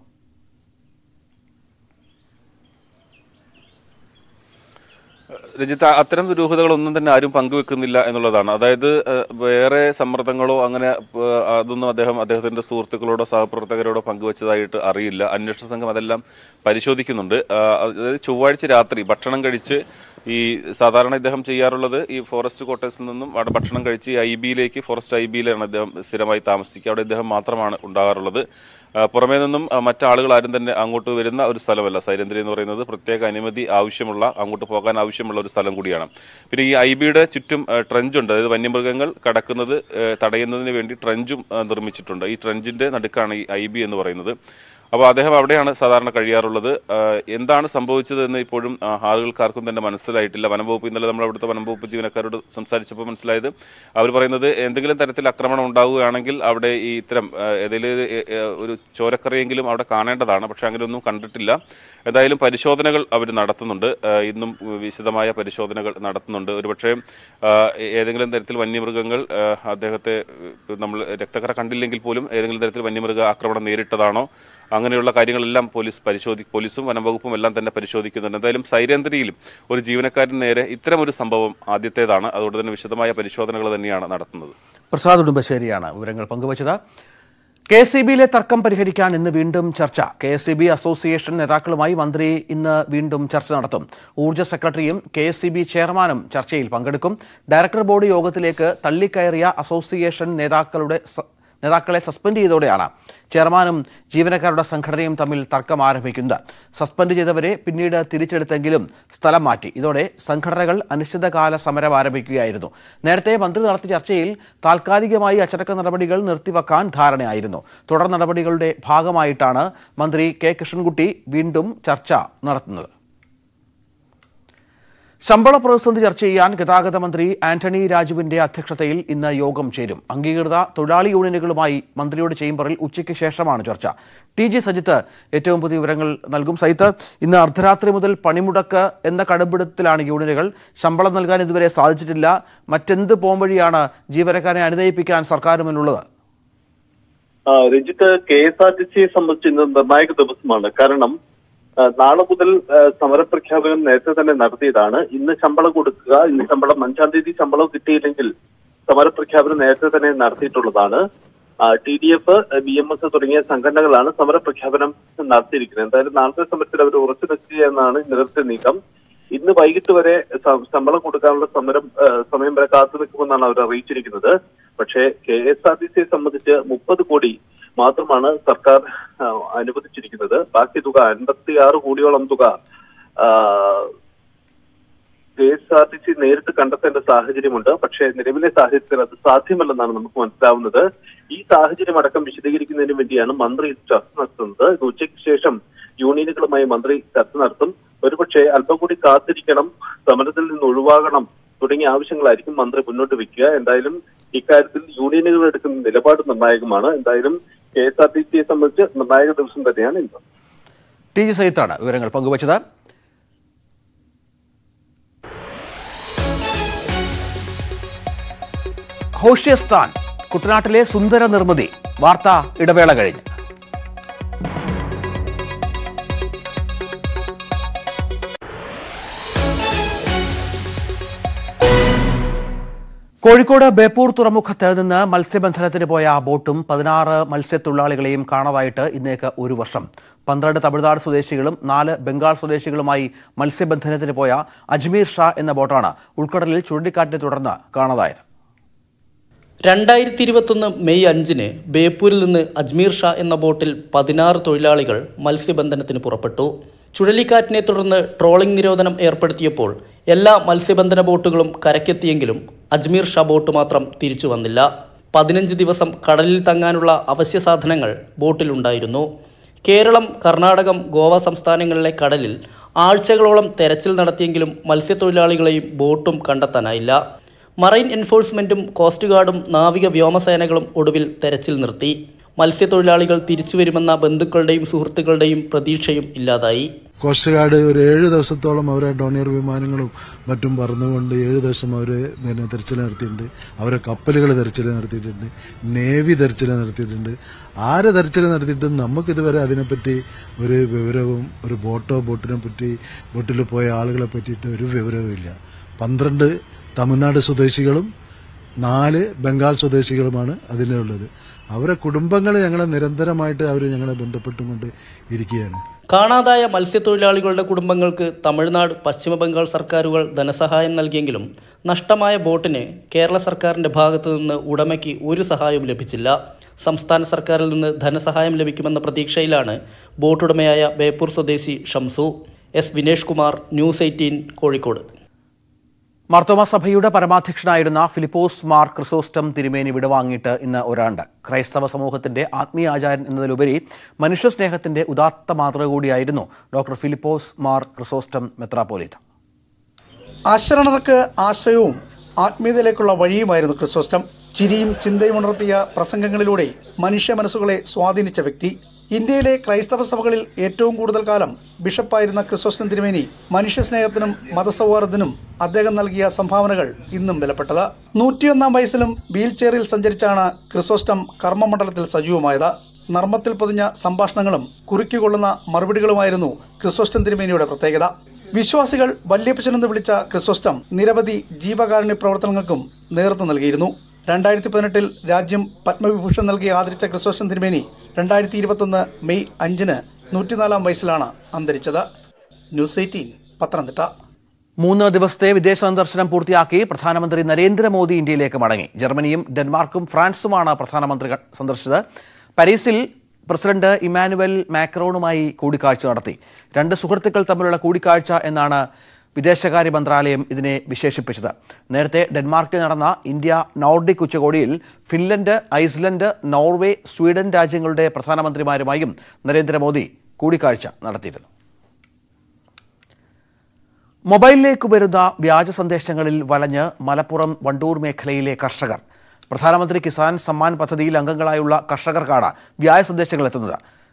രജിത്ത് അത്തരം ദുരൂഹതകളൊന്നും തന്നെ ആരും പങ്കുവെക്കുന്നില്ല എന്നുള്ളതാണ് അതായത് ഏഹ്, വേറെ സമ്മർദ്ദങ്ങളോ അങ്ങനെ ഏഹ്, അതൊന്നും അദ്ദേഹം അദ്ദേഹത്തിന്റെ സുഹൃത്തുക്കളോടോ സഹപ്രവർത്തകരോടോ പങ്കുവച്ചതായിട്ട് അറിയില്ല അന്വേഷണ സംഘം അതെല്ലാം പരിശോധിക്കുന്നുണ്ട് ആഹ്, അതായത് ചൊവ്വാഴ്ച രാത്രി ഭക്ഷണം കഴിച്ച് ഈ സാധാരണ ഇദ്ദേഹം ചെയ്യാറുള്ളത് ഈ ഫോറസ്റ്റ് ക്വാർട്ടേഴ്സിൽ നിന്നും അവിടെ ഭക്ഷണം കഴിച്ച് ഐ ബിയിലേക്ക് ഫോറസ്റ്റ് ഐ ബിയിലാണ് ഇദ്ദേഹം സ്ഥിരമായി താമസിക്കുക അവിടെ ഇദ്ദേഹം മാത്രമാണ് ഉണ്ടാകാറുള്ളത് ആ, പുറമേ നിന്നും ആ, മറ്റാളുകൾ ആരും തന്നെ അങ്ങോട്ട് വരുന്ന ഒരു സ്ഥലമല്ല സൈലന്ദ്രി എന്ന് പറയുന്നത് പ്രത്യേക അനുമതി ആവശ്യമുള്ള അങ്ങോട്ട് പോകാൻ ആവശ്യമുള്ള ഒരു സ്ഥലം കൂടിയാണ് പിന്നെ ഈ ഐ ബിയുടെ ചുറ്റും ആ, ട്രഞ്ചുണ്ട് അതായത് വന്യമൃഗങ്ങൾ കടക്കുന്നത് ആ, തടയുന്നതിന് വേണ്ടി ട്രഞ്ചും ആ, നിർമ്മിച്ചിട്ടുണ്ട് ഈ ട്രഞ്ചിന്റെ നടുക്കാണ് ഈ ഐ ബി എന്ന് പറയുന്നത് അപ്പോൾ അദ്ദേഹം അവിടെയാണ് സാധാരണ കഴിയാറുള്ളത് ആ, എന്താണ് സംഭവിച്ചതെന്ന് ഇപ്പോഴും ആ, ആളുകൾക്ക് ആർക്കും തന്നെ മനസ്സിലായിട്ടില്ല വനംവകുപ്പ് ഇന്നലെ നമ്മൾ അവിടുത്തെ വനംവകുപ്പ് ജീവനക്കാരോട് സംസാരിച്ചപ്പോൾ മനസ്സിലായത് അവർ പറയുന്നത് എന്തെങ്കിലും തരത്തിൽ ആക്രമണം ഉണ്ടാവുകയാണെങ്കിൽ അവിടെ ഈ ഇത്തരം ആ, ഏതെങ്കിലും ഒരു, ഏ, ഏ, ഒരു ചോരക്കറിയെങ്കിലും അവിടെ കാണേണ്ടതാണ് പക്ഷെ അങ്ങനെയൊന്നും കണ്ടിട്ടില്ല എന്തായാലും പരിശോധനകൾ അവർ നടത്തുന്നുണ്ട് ആ, ഇന്നും വിശദമായ പരിശോധനകൾ നടത്തുന്നുണ്ട് ഒരുപക്ഷെ ആ, ഏതെങ്കിലും തരത്തിൽ വന്യമൃഗങ്ങൾ ആ, അദ്ദേഹത്തെ ഏ, നമ്മൾ രക്തക്കറ കണ്ടില്ലെങ്കിൽ പോലും ഏതെങ്കിലും തരത്തിൽ വന്യമൃഗ ആക്രമണം നേരിട്ടതാണോ അങ്ങനെയുള്ള കാര്യങ്ങളെല്ലാം പോലീസ് പരിശോധി പോലീസും വനംവകുപ്പും എല്ലാം തന്നെ പരിശോധിക്കുന്നുണ്ട് എന്തായാലും സൈരേന്ദ്രയിലും ഒരു ജീവനക്കാരന് നേരെ ഇത്തരം ഒരു സംഭവം ആദ്യത്തേതാണ് അതുകൊണ്ട് തന്നെ വിശദമായ പരിശോധനകൾ തന്നെയാണ് നടത്തുന്നത് പ്രസാദ് ഉടുമ്പശ്ശേരിയാണ് വിവരങ്ങൾ പങ്കുവച്ചത് കെ എസ് ബിയിലെ തർക്കം പരിഹരിക്കാൻ ഇന്ന് വീണ്ടും ചർച്ച കെ എസ് ബി അസോസിയേഷൻ നേതാക്കളുമായി മന്ത്രി ഇന്ന് വീണ്ടും ചർച്ച നടത്തും ഊർജ്ജ സെക്രട്ടറിയും കെ എസ് ബി ചെയർമാനും ചർച്ചയിൽ പങ്കെടുക്കും ഡയറക്ടർ ബോർഡ് യോഗത്തിലേക്ക് തള്ളിക്കയറിയ അസോസിയേഷൻ നേതാക്കളുടെ സ- നേതാക്കളെ സസ്പെൻഡ് ചെയ്തോടെയാണ് ചെയർമാനും ജീവനക്കാരുടെ സംഘടനയും തമ്മിൽ തർക്കം ആരംഭിക്കുന്നത് സസ്പെൻഡ് ചെയ്തവരെ പിന്നീട് തിരിച്ചെടുത്തെങ്കിലും സ്ഥലം മാറ്റി ഇതോടെ സംഘടനകൾ അനിശ്ചിതകാല സമരം ആരംഭിക്കുകയായിരുന്നു നേരത്തെ മന്ത്രി നടത്തിയ ചർച്ചയിൽ താൽക്കാലികമായി അച്ചടക്ക നടപടികൾ നിർത്തിവെക്കാൻ ധാരണയായിരുന്നു തുടർ നടപടികളുടെ ഭാഗമായിട്ടാണ് മന്ത്രി കെ കൃഷ്ണൻകുട്ടി വീണ്ടും ചർച്ച നടത്തുന്നത് ശമ്പള പ്രതിസന്ധി ചർച്ച ചെയ്യാൻ ഗതാഗത മന്ത്രി ആന്റണി രാജുവിന്റെ അധ്യക്ഷതയിൽ ഇന്ന് യോഗം ചേരും അംഗീകൃത തൊഴിലാളി യൂണിയനുകളുമായി മന്ത്രിയുടെ ചേംബറിൽ ഉച്ചയ്ക്ക് ശേഷമാണ് ചർച്ച ടി ജി സജിത്ത് ഏറ്റവും പുതിയ വിവരങ്ങൾ നൽകും സജിത്ത് ഇന്ന് അർദ്ധരാത്രി മുതൽ പണിമുടക്ക് എന്ന കടുംപിടുത്തത്തിലാണ് യൂണിയനുകൾ ശമ്പളം നൽകാൻ ഇതുവരെ സാധിച്ചിട്ടില്ല മറ്റെന്ത് പോംവഴിയാണ് ജീവനക്കാരെ അനുനയിപ്പിക്കാൻ സർക്കാർ മുന്നിലുള്ളത് ആ, Ranjith K S R T സിയെ സംബന്ധിച്ച് ഇന്ന് നിർണായക ദിവസമാണ് കാരണം ആ, നാളെ മുതൽ ആ, സമരപ്രഖ്യാപനം നേരത്തെ തന്നെ നടത്തിയതാണ് ഇന്ന് ശമ്പളം കൊടുക്കുക ഇന്ന് ശമ്പളം അഞ്ചാം തീയതി ശമ്പളം കിട്ടിയില്ലെങ്കിൽ സമരപ്രഖ്യാപനം നേരത്തെ തന്നെ നടത്തിയിട്ടുള്ളതാണ് T D F B M S തുടങ്ങിയ സംഘടനകളാണ് സമരപ്രഖ്യാപനം നടത്തിയിരിക്കുന്നത് എന്തായാലും നാളത്തെ സമരത്തിൽ അവർ ഉറച്ചു നിൽക്കുക എന്നാണ് ഇന്നലത്തെ നീക്കം ഇന്ന് വൈകിട്ട് വരെ സ- ശമ്പളം കൊടുക്കാനുള്ള സമരം ആ, സമയം വരെ കാത്തു നിൽക്കുമെന്നാണ് അവർ അറിയിച്ചിരിക്കുന്നത് പക്ഷേ കെ എസ് ആർ ടി സിയെ സംബന്ധിച്ച് മുപ്പത് കോടി മാത്രമാണ് സർക്കാർ ആ, അനുവദിച്ചിരിക്കുന്നത് ബാക്കി തുക അൻപത്തി ആറ് കോടിയോളം തുക K S R T C നേരിട്ട് കണ്ടെത്തേണ്ട സാഹചര്യമുണ്ട് പക്ഷേ നിലവിലെ സാഹചര്യത്തിൽ അത് സാധ്യമല്ലെന്നാണ് നമുക്ക് മനസ്സിലാവുന്നത് ഈ സാഹചര്യം അടക്കം വിശദീകരിക്കുന്നതിന് വേണ്ടിയാണ് മന്ത്രി ഇത് ചർച്ച നടത്തുന്നത് ഇത് ഉച്ചയ്ക്ക് ശേഷം യൂണിയനുകളുമായി മന്ത്രി ചർച്ച നടത്തും ഒരുപക്ഷെ അല്പം കൂടി കാത്തിരിക്കണം സമരത്തിൽ നിന്ന് ഒഴിവാകണം തുടങ്ങിയ ആവശ്യങ്ങളായിരിക്കും മന്ത്രി മുന്നോട്ട് വെക്കുക എന്തായാലും ഇക്കാര്യത്തിൽ യൂണിയനുകൾ എടുക്കുന്ന നിലപാട് നിർണായകമാണ് എന്തായാലും കെ എസ് ആർ ടി സിയെ സംബന്ധിച്ച് നിർണായക ദിവസം തന്നെയാണ് ഇന്ന് ടി ജി സജിത്താണ് വിവരങ്ങൾ പങ്കുവച്ചത് ഹോഷ്യസ്ഥാൻ കുട്ടനാട്ടിലെ സുന്ദര നിർമ്മിതി വാർത്താ ഇടവേള കഴിഞ്ഞ് കോഴിക്കോട് ബേപ്പൂർ തുറമുഖത്ത് നിന്ന് മത്സ്യബന്ധനത്തിന് പോയ ബോട്ടും പതിനാറ് മത്സ്യത്തൊഴിലാളികളെയും കാണാതായിട്ട് ഇന്നേക്ക് ഒരു വർഷം പന്ത്രണ്ട് തമിഴ്നാട് സ്വദേശികളും നാല് ബംഗാൾ സ്വദേശികളുമായി മത്സ്യബന്ധനത്തിന് പോയ അജ്മീർ ഷാ എന്ന ബോട്ടാണ് ഉൾക്കടലിൽ ചുഴലിക്കാറ്റിനെ തുടർന്ന് കാണാതായത് രണ്ടായിരത്തി ഇരുപത്തൊന്ന് മെയ് അഞ്ചിന് ബേപ്പൂരിൽ നിന്ന് അജ്മീർ ഷാ എന്ന ബോട്ടിൽ പതിനാറ് തൊഴിലാളികൾ മത്സ്യബന്ധനത്തിന് പുറപ്പെട്ടു ചുഴലിക്കാറ്റിനെ തുടർന്ന് ട്രോളിംഗ് നിരോധനം ഏർപ്പെടുത്തിയപ്പോൾ എല്ലാ മത്സ്യബന്ധന ബോട്ടുകളും കരക്കെത്തിയെങ്കിലും അജ്മീർ ഷാ ബോട്ട് മാത്രം തിരിച്ചു വന്നില്ല പതിനഞ്ച് ദിവസം കടലിൽ തങ്ങാനുള്ള അവശ്യ സാധനങ്ങൾ ബോട്ടിലുണ്ടായിരുന്നു കേരളം കർണാടകം ഗോവ സംസ്ഥാനങ്ങളിലെ കടലിൽ ആഴ്ചകളോളം തെരച്ചിൽ നടത്തിയെങ്കിലും മത്സ്യത്തൊഴിലാളികളെയും ബോട്ടും കണ്ടെത്താനായില്ല മറൈൻ എൻഫോഴ്സ്മെന്റും കോസ്റ്റ് ഗാർഡും നാവിക വ്യോമസേനകളും ഒടുവിൽ തെരച്ചിൽ നിർത്തി മത്സ്യത്തൊഴിലാളികൾ തിരിച്ചുവരുമെന്ന ബന്ധുക്കളുടെയും സുഹൃത്തുക്കളുടെയും പ്രതീക്ഷയും ഇല്ലാതായി കോസ്റ്റ് ഗാർഡ് ഒരു ഏഴ് ദിവസത്തോളം അവരെ ഡോണിയർ വിമാനങ്ങളും മറ്റും പറന്നുകൊണ്ട് ഏഴ് ദിവസം അവർ പിന്നെ തെരച്ചിൽ നടത്തിയിട്ടുണ്ട് അവരെ കപ്പലുകൾ തെരച്ചിൽ നടത്തിയിട്ടുണ്ട് നേവി തെരച്ചിൽ നടത്തിയിട്ടുണ്ട് ആരെ തെരച്ചിൽ നടത്തിയിട്ടും നമുക്കിതുവരെ അതിനെപ്പറ്റി ഒരു വിവരവും ഒരു ബോട്ടോ ബോട്ടിനെ പറ്റി ബോട്ടിൽ പോയ ആളുകളെ പറ്റിയിട്ട് ഒരു വിവരവും ഇല്ല പന്ത്രണ്ട് തമിഴ്നാട് സ്വദേശികളും നാല് ബംഗാൾ സ്വദേശികളുമാണ് അതിലുള്ളത് അവരെ കുടുംബങ്ങൾ ഞങ്ങളെ നിരന്തരമായിട്ട് അവർ ഞങ്ങളെ ബന്ധപ്പെട്ടുകൊണ്ട് ഇരിക്കുകയാണ് കാണാതായ മത്സ്യത്തൊഴിലാളികളുടെ കുടുംബങ്ങൾക്ക് തമിഴ്നാട് പശ്ചിമ ബംഗാൾ സർക്കാരുകൾ ധനസഹായം നൽകിയെങ്കിലും നഷ്ടമായ ബോട്ടിന് കേരള സർക്കാരിന്റെ ഭാഗത്തു നിന്ന് ഉടമയ്ക്ക് ഒരു സഹായവും ലഭിച്ചില്ല സംസ്ഥാന സർക്കാരിൽ നിന്ന് ധനസഹായം ലഭിക്കുമെന്ന പ്രതീക്ഷയിലാണ് ബോട്ടുടമയായ ബേപ്പൂർ സ്വദേശി Shamsu S Vinesh Kumar news eighteen Kozhikode Marthoma സഭയുടെ പരമാധ്യക്ഷനായിരുന്ന ഫിലിപ്പോസ് മാർ ക്രിസോസ്റ്റം തിരുമേനി വിടവാങ്ങിയിട്ട് ഇന്ന് ഒരാണ്ട് ക്രൈസ്തവ സമൂഹത്തിന്റെ ആത്മീയാചാര്യൻ എന്നതിലുപരി മനുഷ്യസ്നേഹത്തിന്റെ ഉദാത്ത മാതൃക കൂടിയായിരുന്നു ഡോക്ടർ ഫിലിപ്പോസ് മാർ ക്രിസോസ്റ്റം മെത്രാപ്പോലിത്ത അശരണർക്ക് ആശ്രയവും ആത്മീയതയിലേക്കുള്ള വഴിയുമായിരുന്നു ക്രിസോസ്റ്റം ചിരിയും ചിന്തയും ഉണർത്തിയ പ്രസംഗങ്ങളിലൂടെ മനുഷ്യ മനസ്സുകളെ സ്വാധീനിച്ച വ്യക്തി ഇന്ത്യയിലെ ക്രൈസ്തവ സഭകളിൽ ഏറ്റവും കൂടുതൽ കാലം ബിഷപ്പായിരുന്ന ക്രിസോസ്റ്റം തിരുമേനി മനുഷ്യസ്നേഹത്തിനും മതസൗഹാർദ്ദത്തിനും അദ്ദേഹം നൽകിയ സംഭാവനകൾ ഇന്നും വിലപ്പെട്ടത് നൂറ്റിയൊന്നാം വയസ്സിലും വീൽ ചെയറിൽ സഞ്ചരിച്ചാണ് ക്രിസോസ്റ്റം കർമ്മമണ്ഡലത്തിൽ സജീവമായത് നർമ്മത്തിൽ പൊതിഞ്ഞ സംഭാഷണങ്ങളും കുറിക്കുകൊള്ളുന്ന മറുപടികളുമായിരുന്നു ക്രിസോസ്റ്റം തിരുമേനിയുടെ പ്രത്യേകത വിശ്വാസികൾ വല്യപ്പച്ചനെന്ന് വിളിച്ച ക്രിസോസ്റ്റം നിരവധി ജീവകാരുണ്യ പ്രവർത്തനങ്ങൾക്കും നേതൃത്വം നൽകിയിരുന്നു രണ്ടായിരത്തി പതിനെട്ടിൽ രാജ്യം പത്മവിഭൂഷൺ നൽകി ആദരിച്ച ക്രിസോസ്റ്റം തിരുമേനി രണ്ടായിരത്തി ഇരുപത്തൊന്ന് മെയ് അഞ്ചിന് നൂറ്റിനാലാം വയസ്സിലാണ് അന്തരിച്ചത് ന്യൂസ് എയ്റ്റീൻ പത്തനംതിട്ട മൂന്ന് ദിവസത്തെ വിദേശ സന്ദർശനം പൂർത്തിയാക്കി പ്രധാനമന്ത്രി നരേന്ദ്രമോദി ഇന്ത്യയിലേക്ക് മടങ്ങി ജർമ്മനിയും ഡെൻമാർക്കും ഫ്രാൻസുമാണ് പ്രധാനമന്ത്രി ക- സന്ദർശിച്ചത് പാരീസിൽ പ്രസിഡന്റ് ഇമാനുവൽ മാക്രോണുമായി കൂടിക്കാഴ്ച നടത്തി രണ്ട് സുഹൃത്തുക്കൾ തമ്മിലുള്ള കൂടിക്കാഴ്ച എന്നാണ് വിദേശകാര്യ മന്ത്രാലയം ഇതിനെ വിശേഷിപ്പിച്ചത് നേരത്തെ ഡെൻമാർക്കിൽ നടന്ന ഇന്ത്യ നോർഡിക് ഉച്ചകോടിയിൽ ഫിൻലൻഡ് ഐസ്ലൻഡ് നോർവേ സ്വീഡൻ രാജ്യങ്ങളുടെ പ്രധാനമന്ത്രിമാരുമായും നരേന്ദ്രമോദി കൂടിക്കാഴ്ച നടത്തിയിരുന്നു മൊബൈലിലേക്ക് വരുന്ന വ്യാജ സന്ദേശങ്ങളിൽ വലഞ്ഞ് മലപ്പുറം വണ്ടൂർ മേഖലയിലെ കർഷകർ പ്രധാനമന്ത്രി കിസാൻ സമ്മാൻ പദ്ധതിയിൽ അംഗങ്ങളായുള്ള കർഷകർക്കാണ് വ്യാജ സന്ദേശങ്ങൾ എത്തുന്നത്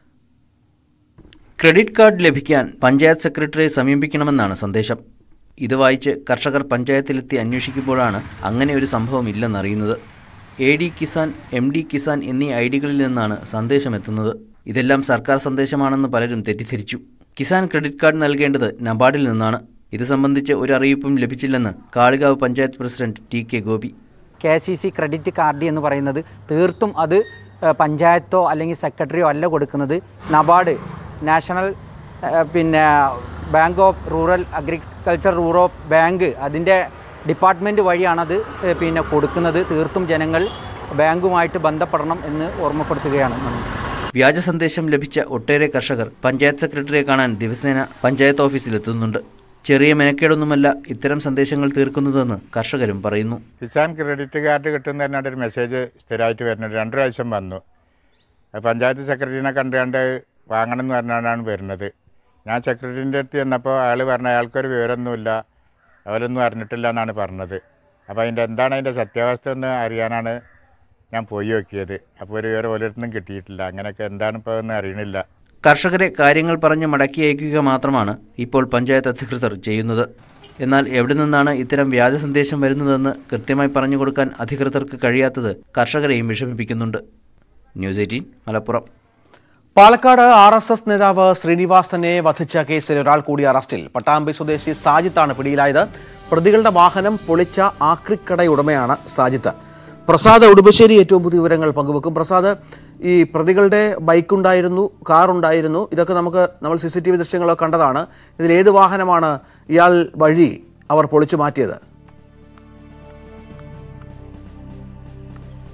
ക്രെഡിറ്റ് കാർഡ് ലഭിക്കാൻ പഞ്ചായത്ത് സെക്രട്ടറിയെ സമീപിക്കണമെന്നാണ് സന്ദേശം ഇത് വായിച്ച് കർഷകർ പഞ്ചായത്തിലെത്തി അന്വേഷിക്കുമ്പോഴാണ് അങ്ങനെ ഒരു സംഭവം ഇല്ലെന്നറിയുന്നത് A D Kisan M D Kisan എന്നീ ഐ ഡികളിൽ നിന്നാണ് സന്ദേശം എത്തുന്നത് ഇതെല്ലാം സർക്കാർ സന്ദേശമാണെന്ന് പലരും തെറ്റിദ്ധരിച്ചു കിസാൻ ക്രെഡിറ്റ് കാർഡ് നൽകേണ്ടത് നബാർഡിൽ നിന്നാണ് ഇത് സംബന്ധിച്ച് ഒരു അറിയിപ്പും ലഭിച്ചില്ലെന്ന് Kalikavu panchayat president T K Gopi K C C credit card എന്ന് പറയുന്നത് തീർത്തും അത് ഏഹ്, പഞ്ചായത്തോ അല്ലെങ്കിൽ സെക്രട്ടറിയോ അല്ല കൊടുക്കുന്നത് നബാർഡ് നാഷണൽ ഏഹ്, പിന്നെ bank of rural agriculture rural bank അതിൻ്റെ ഡിപ്പാർട്ട്മെൻറ്റ് വഴിയാണത് ഏഹ്, പിന്നെ കൊടുക്കുന്നത് തീർത്തും ജനങ്ങൾ ബാങ്കുമായിട്ട് ബന്ധപ്പെടണം എന്ന് ഓർമ്മപ്പെടുത്തുകയാണ് നന്ദി വ്യാജ സന്ദേശം ലഭിച്ച ഒട്ടേറെ കർഷകർ പഞ്ചായത്ത് സെക്രട്ടറിയെ കാണാൻ ദിവസേന പഞ്ചായത്ത് ഓഫീസിലെത്തുന്നുണ്ട് ചെറിയ മെനക്കേടൊന്നുമല്ല ഇത്തരം സന്ദേശങ്ങൾ തീർക്കുന്നതെന്ന് കർഷകരും പറയുന്നു കിസാൻ ക്രെഡിറ്റ് കാർഡ് കിട്ടുന്ന തന്നെ ഒരു മെസ്സേജ് സ്ഥിരമായിട്ട് വരുന്നുണ്ട് രണ്ട് പ്രാവശ്യം വന്നു അത് പഞ്ചായത്ത് സെക്രട്ടറിനെ കണ്ടുകൊണ്ട് വാങ്ങണം എന്ന് പറഞ്ഞാണ് വരുന്നത് ഞാൻ സെക്രട്ടറിൻ്റെ അടുത്ത് ചെന്നപ്പോൾ അയാൾ പറഞ്ഞ അയാൾക്കൊരു വിവരമൊന്നുമില്ല അവരൊന്നും അറിഞ്ഞിട്ടില്ല എന്നാണ് പറഞ്ഞത് അപ്പോൾ അതിൻ്റെ എന്താണ് അതിൻ്റെ സത്യാവസ്ഥ എന്ന് അറിയാനാണ് ഞാൻ പോയി നോക്കിയത് അപ്പോൾ ഒരു വിവരം ഓരോരുത്തരും കിട്ടിയിട്ടില്ല അങ്ങനെയൊക്കെ എന്താണ് ഇപ്പോൾ എന്ന് അറിയണില്ല കർഷകരെ കാര്യങ്ങൾ പറഞ്ഞ് മടക്കി അയക്കുക മാത്രമാണ് ഇപ്പോൾ പഞ്ചായത്ത് അധികൃതർ ചെയ്യുന്നത് എന്നാൽ എവിടെ നിന്നാണ് ഇത്തരം വ്യാജ സന്ദേശം വരുന്നതെന്ന് കൃത്യമായി പറഞ്ഞു കൊടുക്കാൻ അധികൃതർക്ക് കഴിയാത്തത് കർഷകരെയും വിഷമിപ്പിക്കുന്നുണ്ട് news eighteen Malappuram Palakkad R S S നേതാവ് ശ്രീനിവാസനെ വധിച്ച കേസിൽ ഒരാൾ കൂടി അറസ്റ്റിൽ പട്ടാമ്പി സ്വദേശി സാജിത്താണ് പിടിയിലായത് പ്രതികളുടെ വാഹനം പൊളിച്ച ആക്രിക്കടയുടമയാണ് സാജിത്ത് പ്രസാദ് ഉടുമ്പശ്ശേരി ഏറ്റവും പുതിയ വിവരങ്ങൾ പങ്കുവെക്കും പ്രസാദ് ഈ പ്രതികളുടെ ബൈക്ക് ഉണ്ടായിരുന്നു കാർ ഉണ്ടായിരുന്നു ഇതൊക്കെ നമുക്ക് നമ്മൾ സി സി ടി വി ദൃശ്യങ്ങളൊക്കെ കണ്ടതാണ് ഇതിൽ ഏത് വാഹനമാണ് ഇയാൾ വഴി അവർ പൊളിച്ചു മാറ്റിയത്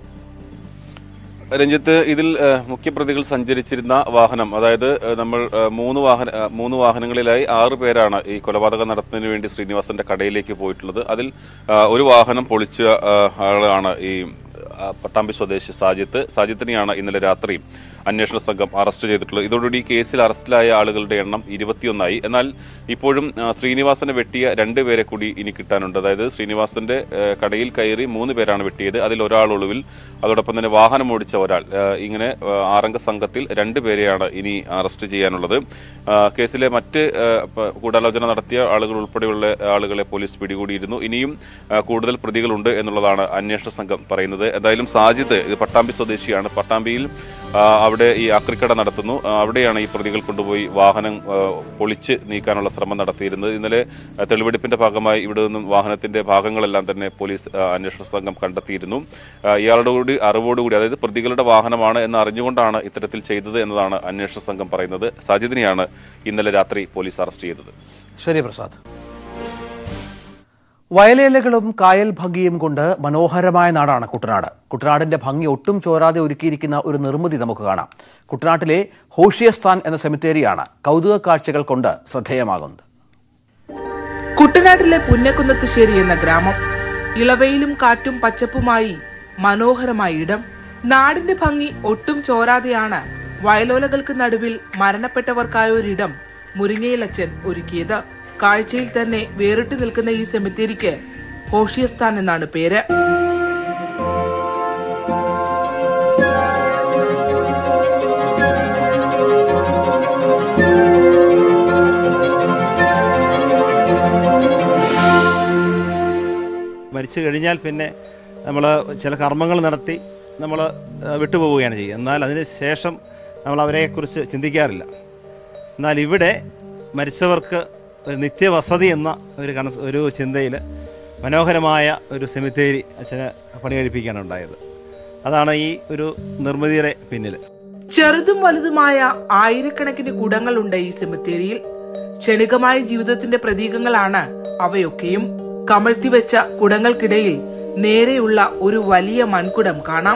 രഞ്ജിത്ത് ഇതിൽ ഏഹ്, മുഖ്യപ്രതികൾ സഞ്ചരിച്ചിരുന്ന വാഹനം അതായത് ഏഹ്, നമ്മൾ ഏഹ്, മൂന്ന് വാഹന ഏഹ്, മൂന്ന് വാഹനങ്ങളിലായി ആറ് പേരാണ് ഈ കൊലപാതകം നടത്തുന്നതിന് വേണ്ടി ശ്രീനിവാസന്റെ കടയിലേക്ക് പോയിട്ടുള്ളത് അതിൽ ഏഹ്, ഒരു വാഹനം പൊളിച്ച ഏഹ്, ആളാണ് ഈ ആ, പട്ടാമ്പി സ്വദേശി സാജിത്ത് സാജിത്തിനെയാണ് ഇന്നലെ രാത്രി അന്വേഷണ സംഘം അറസ്റ്റ് ചെയ്തിട്ടുള്ളത് ഇതോടുകൂടി ഈ കേസിൽ അറസ്റ്റിലായ ആളുകളുടെ എണ്ണം ഇരുപത്തിയൊന്നായി എന്നാൽ ഇപ്പോഴും ആ, ശ്രീനിവാസനെ വെട്ടിയ രണ്ട് പേരെ കൂടി ഇനി കിട്ടാനുണ്ട് അതായത് ശ്രീനിവാസന്റെ ഏ, കടയിൽ കയറി മൂന്ന് പേരാണ് വെട്ടിയത് അതിൽ ഒരാൾ ഒളിവിൽ അതോടൊപ്പം തന്നെ വാഹനം ഓടിച്ച ഒരാൾ ഏ, ഇങ്ങനെ ആ, ആറംഗ സംഘത്തിൽ രണ്ട് പേരെയാണ് ഇനി അറസ്റ്റ് ചെയ്യാനുള്ളത് ആ, കേസിലെ മറ്റ് ഏ, പ- ഗൂഢാലോചന നടത്തിയ ആളുകൾ ഉൾപ്പെടെയുള്ള ആളുകളെ പോലീസ് പിടികൂടിയിരുന്നു ഇനിയും ആ, കൂടുതൽ പ്രതികളുണ്ട് എന്നുള്ളതാണ് അന്വേഷണ സംഘം പറയുന്നത് എന്തായാലും സാജിദ് ഇത് പട്ടാമ്പി സ്വദേശിയാണ് പട്ടാമ്പിയിൽ ആ, അവിടെ ഈ ആക്രിക്കട നടത്തുന്നു ആ, അവിടെയാണ് ഈ പ്രതികൾ കൊണ്ടുപോയി വാഹനം ആ, പൊളിച്ച് നീക്കാനുള്ള ശ്രമം നടത്തിയിരുന്നത് ഇന്നലെ ആ, തെളിവെടുപ്പിന്റെ ഭാഗമായി ഇവിടെ നിന്നും വാഹനത്തിന്റെ ഭാഗങ്ങളെല്ലാം തന്നെ പോലീസ് ആ, അന്വേഷണ സംഘം കണ്ടെത്തിയിരുന്നു ആ, ഇയാളുടെ കൂടി അറിവോടുകൂടി അതായത് പ്രതികളുടെ വാഹനമാണ് എന്ന് അറിഞ്ഞുകൊണ്ടാണ് ഇത്തരത്തിൽ ചെയ്തത് എന്നതാണ് അന്വേഷണ സംഘം പറയുന്നത് സാജിദിനെയാണ് ഇന്നലെ രാത്രി പോലീസ് അറസ്റ്റ് ചെയ്തത് ശരി പ്രസാദ് വയലേലകളും കായൽ ഭംഗിയും കൊണ്ട് മനോഹരമായ നാടാണ് കുട്ടനാട് കുട്ടനാടിന്റെ ഭംഗി ഒട്ടും ചോരാതെ ഒരുക്കിയിരിക്കുന്ന ഒരു നിർമ്മിതി നമുക്ക് കാണാം കുട്ടനാട്ടിലെ ഹോഷിയസ്ഥാൻ എന്ന സെമിത്തേരിയാണ് കൗതുക കാഴ്ചകൾ കൊണ്ട് ശ്രദ്ധേയമാകുന്നത് കുട്ടനാട്ടിലെ പുന്നക്കുന്നത്തുശ്ശേരി എന്ന ഗ്രാമം ഇളവയിലും കാറ്റും പച്ചപ്പുമായി മനോഹരമായ ഇടം നാടിന്റെ ഭംഗി ഒട്ടും ചോരാതെയാണ് വയലോലകൾക്ക് നടുവിൽ മരണപ്പെട്ടവർക്കായ ഒരിടം മുരിങ്ങയിലച്ചൻ ഒരുക്കിയത് കാഴ്ചയിൽ തന്നെ വേറിട്ട് നിൽക്കുന്ന ഈ സെമിത്തേരിക്ക് ഹോഷിയസ്ഥാൻ എന്നാണ് പേര് മരിച്ചു കഴിഞ്ഞാൽ പിന്നെ നമ്മൾ ചില കർമ്മങ്ങൾ നടത്തി നമ്മൾ വിട്ടുപോവുകയാണ് ചെയ്യുക എന്നാൽ അതിന് ശേഷം നമ്മൾ അവരെക്കുറിച്ച് ചിന്തിക്കാറില്ല എന്നാൽ ഇവിടെ മരിച്ചവർക്ക് ഒരു നിത്യവസതി എന്ന ഒരു കണ ഒരു ചിന്തയിൽ മനോഹരമായ ഒരു സെമിത്തേരി അച്ഛനെ പണികഴിപ്പിക്കുകയാണ് ഉണ്ടായത് അതാണ് ഈ ഒരു നിർമ്മിതിയുടെ പിന്നിൽ ചെറുതും വലുതുമായ ആയിരക്കണക്കിന് കുടങ്ങളുണ്ട് ഈ സെമിത്തേരിയിൽ ക്ഷണികമായ ജീവിതത്തിന്റെ പ്രതീകങ്ങളാണ് അവയൊക്കെയും കമഴ്ത്തിവെച്ച കുടങ്ങൾക്കിടയിൽ നേരെയുള്ള ഒരു വലിയ മൺകുടം കാണാം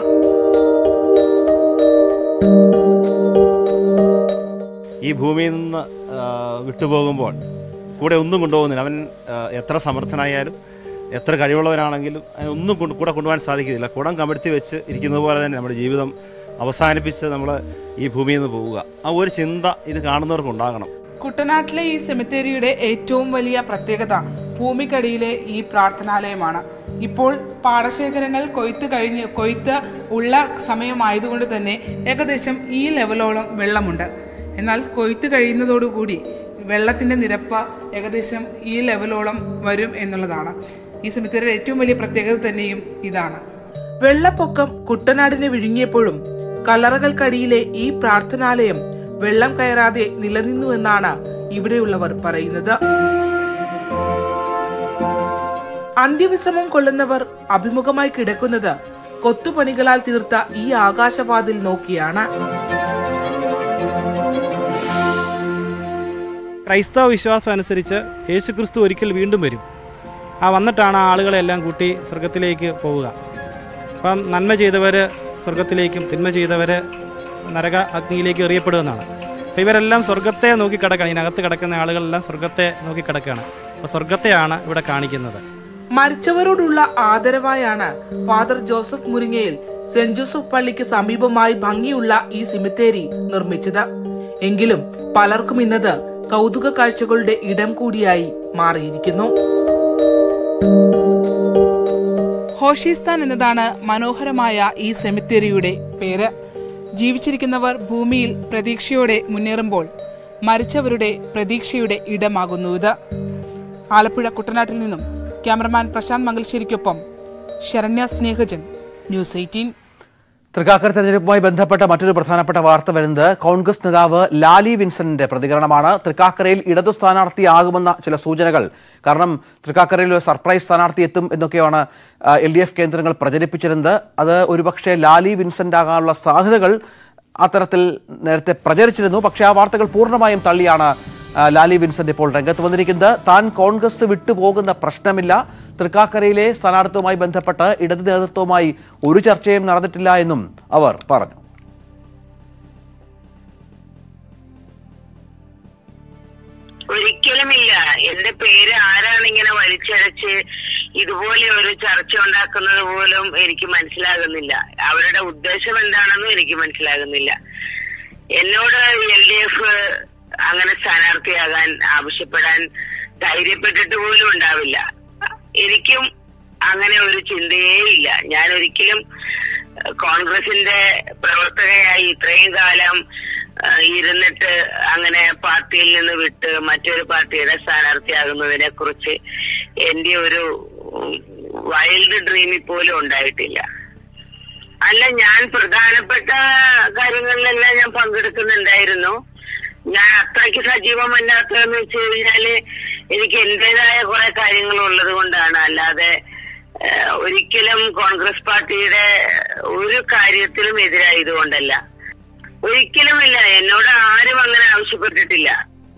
ഈ ഭൂമിയിൽ നിന്ന് ആ, വിട്ടുപോകുമ്പോൾ കൂടെ ഒന്നും കൊണ്ടുപോകുന്നില്ല അവൻ ആ, എത്ര സമർത്ഥനായാലും എത്ര കഴിവുള്ളവനാണെങ്കിലും അതിനെ ഒന്നും കൊണ്ട് കൂടെ കൊണ്ടുപോകാൻ സാധിക്കുന്നില്ല കുടം കമഴ്ത്തി വെച്ച് ഇരിക്കുന്നത് പോലെ തന്നെ നമ്മുടെ ജീവിതം അവസാനിപ്പിച്ച് നമ്മൾ ഈ ഭൂമിയിൽ നിന്ന് പോവുക ആ ഒരു ചിന്ത ഇത് കാണുന്നവർക്ക് ഉണ്ടാകണം കുട്ടനാട്ടിലെ ഈ സെമിത്തേരിയുടെ ഏറ്റവും വലിയ പ്രത്യേകത ഭൂമിക്കടിയിലെ ഈ പ്രാർത്ഥനാലയമാണ് ഇപ്പോൾ പാടശേഖരങ്ങൾ കൊയ്ത്ത് കഴിഞ്ഞ് കൊയ്ത്ത് ഉള്ള സമയമായതുകൊണ്ട് തന്നെ ഏകദേശം ഈ ലെവലോളം വെള്ളമുണ്ട് എന്നാൽ കൊയ്ത്ത് കഴിയുന്നതോടുകൂടി വെള്ളത്തിന്റെ നിരപ്പ് ഏകദേശം ഈ ലെവലോളം വരും എന്നുള്ളതാണ് ഈ സെമിത്തേരിയുടെ ഏറ്റവും വലിയ പ്രത്യേകത തന്നെയും ഇതാണ് വെള്ളപ്പൊക്കം കുട്ടനാടിനെ വിഴുങ്ങിയപ്പോഴും കല്ലറകൾക്കടിയിലെ ഈ പ്രാർത്ഥനാലയം വെള്ളം കയറാതെ നിലനിന്നു എന്നാണ് ഇവിടെയുള്ളവർ പറയുന്നത് അന്ത്യവിശ്രമം കൊള്ളുന്നവർ അഭിമുഖമായി കിടക്കുന്നത് കൊത്തുപണികളാൽ തീർത്ത ഈ ആകാശവാതിൽ നോക്കിയാണ് ക്രൈസ്തവ വിശ്വാസം അനുസരിച്ച് യേശുക്രിസ്തു ഒരിക്കൽ വീണ്ടും വരും ആ വന്നിട്ടാണ് ആ ആളുകളെല്ലാം കൂട്ടി സ്വർഗത്തിലേക്ക് പോവുക അപ്പം നന്മ ചെയ്തവർ സ്വർഗത്തിലേക്കും തിന്മ ചെയ്തവർ നരക അഗ്നിയിലേക്ക് എറിയപ്പെടുമെന്നാണ് അപ്പോൾ ഇവരെല്ലാം സ്വർഗത്തെ നോക്കി കിടക്കുകയാണ് ഇതിനകത്ത് കിടക്കുന്ന ആളുകളെല്ലാം സ്വർഗത്തെ നോക്കി കിടക്കുകയാണ് അപ്പോൾ സ്വർഗത്തെയാണ് ഇവിടെ കാണിക്കുന്നത് മരിച്ചവരോടുള്ള ആദരവായാണ് father Joseph Muringayil saint Joseph പള്ളിക്ക് സമീപമായി ഭംഗിയുള്ള ഈ സിമിത്തേരി നിർമ്മിച്ചത് എങ്കിലും പലർക്കും ഇന്നത് കൗതുക കാഴ്ചകളുടെ ഇടം കൂടിയായി മാറിയിരിക്കുന്നു ഹോഷിസ്ഥാൻ എന്നതാണ് മനോഹരമായ ഈ സെമിത്തേരിയുടെ പേര് ജീവിച്ചിരിക്കുന്നവർ ഭൂമിയിൽ പ്രതീക്ഷയോടെ മുന്നേറുമ്പോൾ മരിച്ചവരുടെ പ്രതീക്ഷയുടെ ഇടമാകുന്നു ഇത് ആലപ്പുഴ കുട്ടനാട്ടിൽ നിന്നും ക്യാമറമാൻ പ്രശാന്ത് മംഗലശ്ശേരിക്കൊപ്പം ശരണ്യ സ്നേഹജൻ ന്യൂസ് എയ്റ്റീൻ തൃക്കാക്കര തെരഞ്ഞെടുപ്പുമായി ബന്ധപ്പെട്ട മറ്റൊരു പ്രധാനപ്പെട്ട വാർത്ത വരുന്നത് കോൺഗ്രസ് നേതാവ് ലാലി വിൻസെന്റിന്റെ പ്രതികരണമാണ് തൃക്കാക്കരയിൽ ഇടതു സ്ഥാനാർത്ഥിയാകുമെന്ന ചില സൂചനകൾ കാരണം തൃക്കാക്കരയിൽ ഒരു സർപ്രൈസ് സ്ഥാനാർത്ഥി എത്തും എന്നൊക്കെയാണ് എൽ ഡി എഫ് കേന്ദ്രങ്ങൾ പ്രചരിപ്പിച്ചിരുന്നത് അത് ഒരുപക്ഷെ ലാലി വിൻസെന്റ് ആകാനുള്ള സാധ്യതകൾ അത്തരത്തിൽ നേരത്തെ പ്രചരിച്ചിരുന്നു പക്ഷേ ആ വാർത്തകൾ പൂർണ്ണമായും തള്ളിയാണ് ആ, ലാലി വിൻസെന്റ് ഇപ്പോൾ രംഗത്ത് വന്നിരിക്കുന്നത് താൻ കോൺഗ്രസ് വിട്ടുപോകുന്ന പ്രശ്നമില്ല തൃക്കാക്കരയിലെ സ്ഥാനാർത്ഥിയുമായി ബന്ധപ്പെട്ട് ഇടത് നേതൃത്വവുമായി ഒരു ചർച്ചയും നടന്നിട്ടില്ല എന്നും അവർ പറഞ്ഞു ഒരിക്കലുമില്ല എന്റെ പേര് ആരാണ് ഇങ്ങനെ വലിച്ചഴച്ച് ഇതുപോലെ ഒരു ചർച്ച ഉണ്ടാക്കുന്നത് പോലും എനിക്ക് മനസ്സിലാകുന്നില്ല അവരുടെ ഉദ്ദേശം എന്താണെന്നും എനിക്ക് മനസ്സിലാകുന്നില്ല എന്നോട് എൽ ഡി എഫ് അങ്ങനെ സ്ഥാനാർത്ഥിയാകാൻ ആവശ്യപ്പെടാൻ ധൈര്യപ്പെട്ടിട്ട് പോലും ഉണ്ടാവില്ല എനിക്കും അങ്ങനെ ഒരു ചിന്തയേ ഇല്ല ഞാൻ ഒരിക്കലും ഏഹ്, കോൺഗ്രസിന്റെ പ്രവർത്തകയായി ഇത്രയും കാലം ഏഹ്, ഇരുന്നിട്ട് അങ്ങനെ പാർട്ടിയിൽ നിന്ന് വിട്ട് മറ്റൊരു പാർട്ടിയുടെ സ്ഥാനാർത്ഥിയാകുന്നതിനെ കുറിച്ച് എന്റെ ഒരു വൈൽഡ് ഡ്രീമിൽ പോലും ഉണ്ടായിട്ടില്ല അല്ല ഞാൻ പ്രധാനപ്പെട്ട കാര്യങ്ങളിലെല്ലാം ഞാൻ പങ്കെടുക്കുന്നുണ്ടായിരുന്നു ഞാൻ അത്രയ്ക്ക് സജീവമല്ലാത്തതെന്ന് വെച്ച് കഴിഞ്ഞാല് എനിക്ക് എന്റേതായ കുറെ കാര്യങ്ങൾ ഉള്ളത് കൊണ്ടാണ് അല്ലാതെ ഏഹ്, ഒരിക്കലും കോൺഗ്രസ് പാർട്ടിയുടെ ഒരു കാര്യത്തിലും എതിരായതുകൊണ്ടല്ല ഒരിക്കലുമില്ല എന്നോട് ആരും അങ്ങനെ ആവശ്യപ്പെട്ടിട്ടില്ല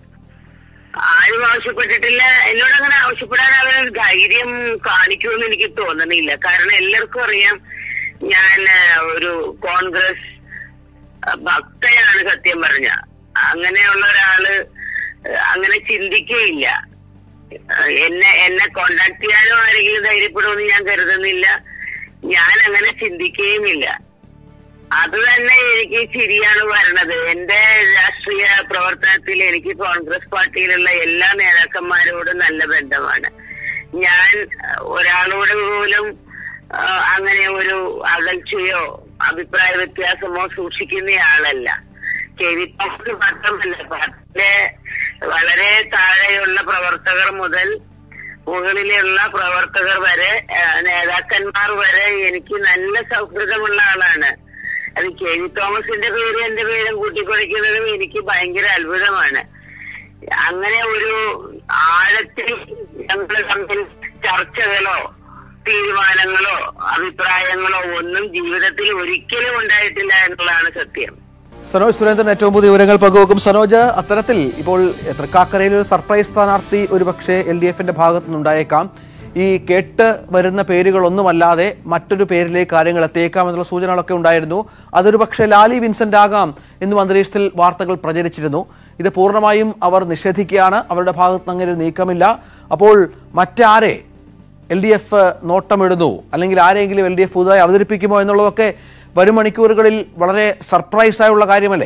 ആരും ആവശ്യപ്പെട്ടിട്ടില്ല എന്നോട് അങ്ങനെ ആവശ്യപ്പെടാൻ അവരൊരു ധൈര്യം കാണിക്കുമെന്ന് എനിക്ക് തോന്നുന്നില്ല കാരണം എല്ലാവർക്കും അറിയാം ഞാൻ ഏഹ്, ഒരു കോൺഗ്രസ് അഹ് ഭക്തയാണ് സത്യം പറഞ്ഞ അങ്ങനെയുള്ള ഒരാള് ഏഹ്, അങ്ങനെ ചിന്തിക്കുകയില്ല ഏഹ്, എന്നെ എന്നെ കോണ്ടാക്ട് ചെയ്യാനോ ആരെങ്കിലും ധൈര്യപ്പെടുമെന്ന് ഞാൻ കരുതുന്നില്ല ഞാൻ അങ്ങനെ ചിന്തിക്കുകയുമില്ല അത് തന്നെ എനിക്ക് ചിരിയാണ് വരണത് എന്റെ രാഷ്ട്രീയ പ്രവർത്തനത്തിൽ എനിക്ക് കോൺഗ്രസ് പാർട്ടിയിലുള്ള എല്ലാ നേതാക്കന്മാരോടും നല്ല ബന്ധമാണ് ഞാൻ അഹ്, ഒരാളോട് പോലും ആഹ്, അങ്ങനെ ഒരു അകൽച്ചയോ അഭിപ്രായ വ്യത്യാസമോ സൂക്ഷിക്കുന്നയാളല്ല കെ വി തോമസ് മാത്രമല്ല പാർട്ടിയിലെ വളരെ താഴെയുള്ള പ്രവർത്തകർ മുതൽ മുകളിലുള്ള പ്രവർത്തകർ വരെ ആഹ്, നേതാക്കന്മാർ വരെ എനിക്ക് നല്ല സൗഹൃദമുള്ള ആളാണ് അത് കെ വി തോമസിന്റെ പേരും എന്റെ പേരും കൂട്ടിക്കുഴയ്ക്കുന്നതും എനിക്ക് ഭയങ്കര അത്ഭുതമാണ് അങ്ങനെ ഒരു ആഴത്തിൽ ഞങ്ങൾ തമ്മിൽ ചർച്ചകളോ തീരുമാനങ്ങളോ അഭിപ്രായങ്ങളോ ഒന്നും ജീവിതത്തിൽ ഒരിക്കലും ഉണ്ടായിട്ടില്ല എന്നുള്ളതാണ് സത്യം സനോജ് സുരേന്ദ്രൻ ഏറ്റവും പുതിയ വിവരങ്ങൾ പങ്കുവെക്കും സനോജ് അത്തരത്തിൽ ഇപ്പോൾ തൃക്കാക്കരയിൽ ഒരു സർപ്രൈസ് സ്ഥാനാർത്ഥി ഒരുപക്ഷെ എൽ ഡി എഫിന്റെ ഭാഗത്തു നിന്നുണ്ടായേക്കാം ഈ കേട്ട് വരുന്ന പേരുകളൊന്നുമല്ലാതെ മറ്റൊരു പേരിലേക്ക് കാര്യങ്ങൾ എത്തിയേക്കാം എന്നുള്ള സൂചനകളൊക്കെ ഉണ്ടായിരുന്നു അതൊരു പക്ഷേ ലാലി വിൻസെന്റ് ആകാം എന്നും അന്തരീക്ഷത്തിൽ വാർത്തകൾ പ്രചരിച്ചിരുന്നു ഇത് പൂർണ്ണമായും അവർ നിഷേധിക്കുകയാണ് അവരുടെ ഭാഗത്ത് നിന്ന് അങ്ങനെ ഒരു നീക്കമില്ല അപ്പോൾ മറ്റാരെ എൽ ഡി എഫ് നോട്ടമിടുന്നു അല്ലെങ്കിൽ ആരെങ്കിലും എൽ ഡി എഫ് പുതുതായി അവതരിപ്പിക്കുമോ എന്നുള്ളതൊക്കെ വരും മണിക്കൂറുകളിൽ വളരെ സർപ്രൈസ് ആയുള്ള കാര്യമല്ലേ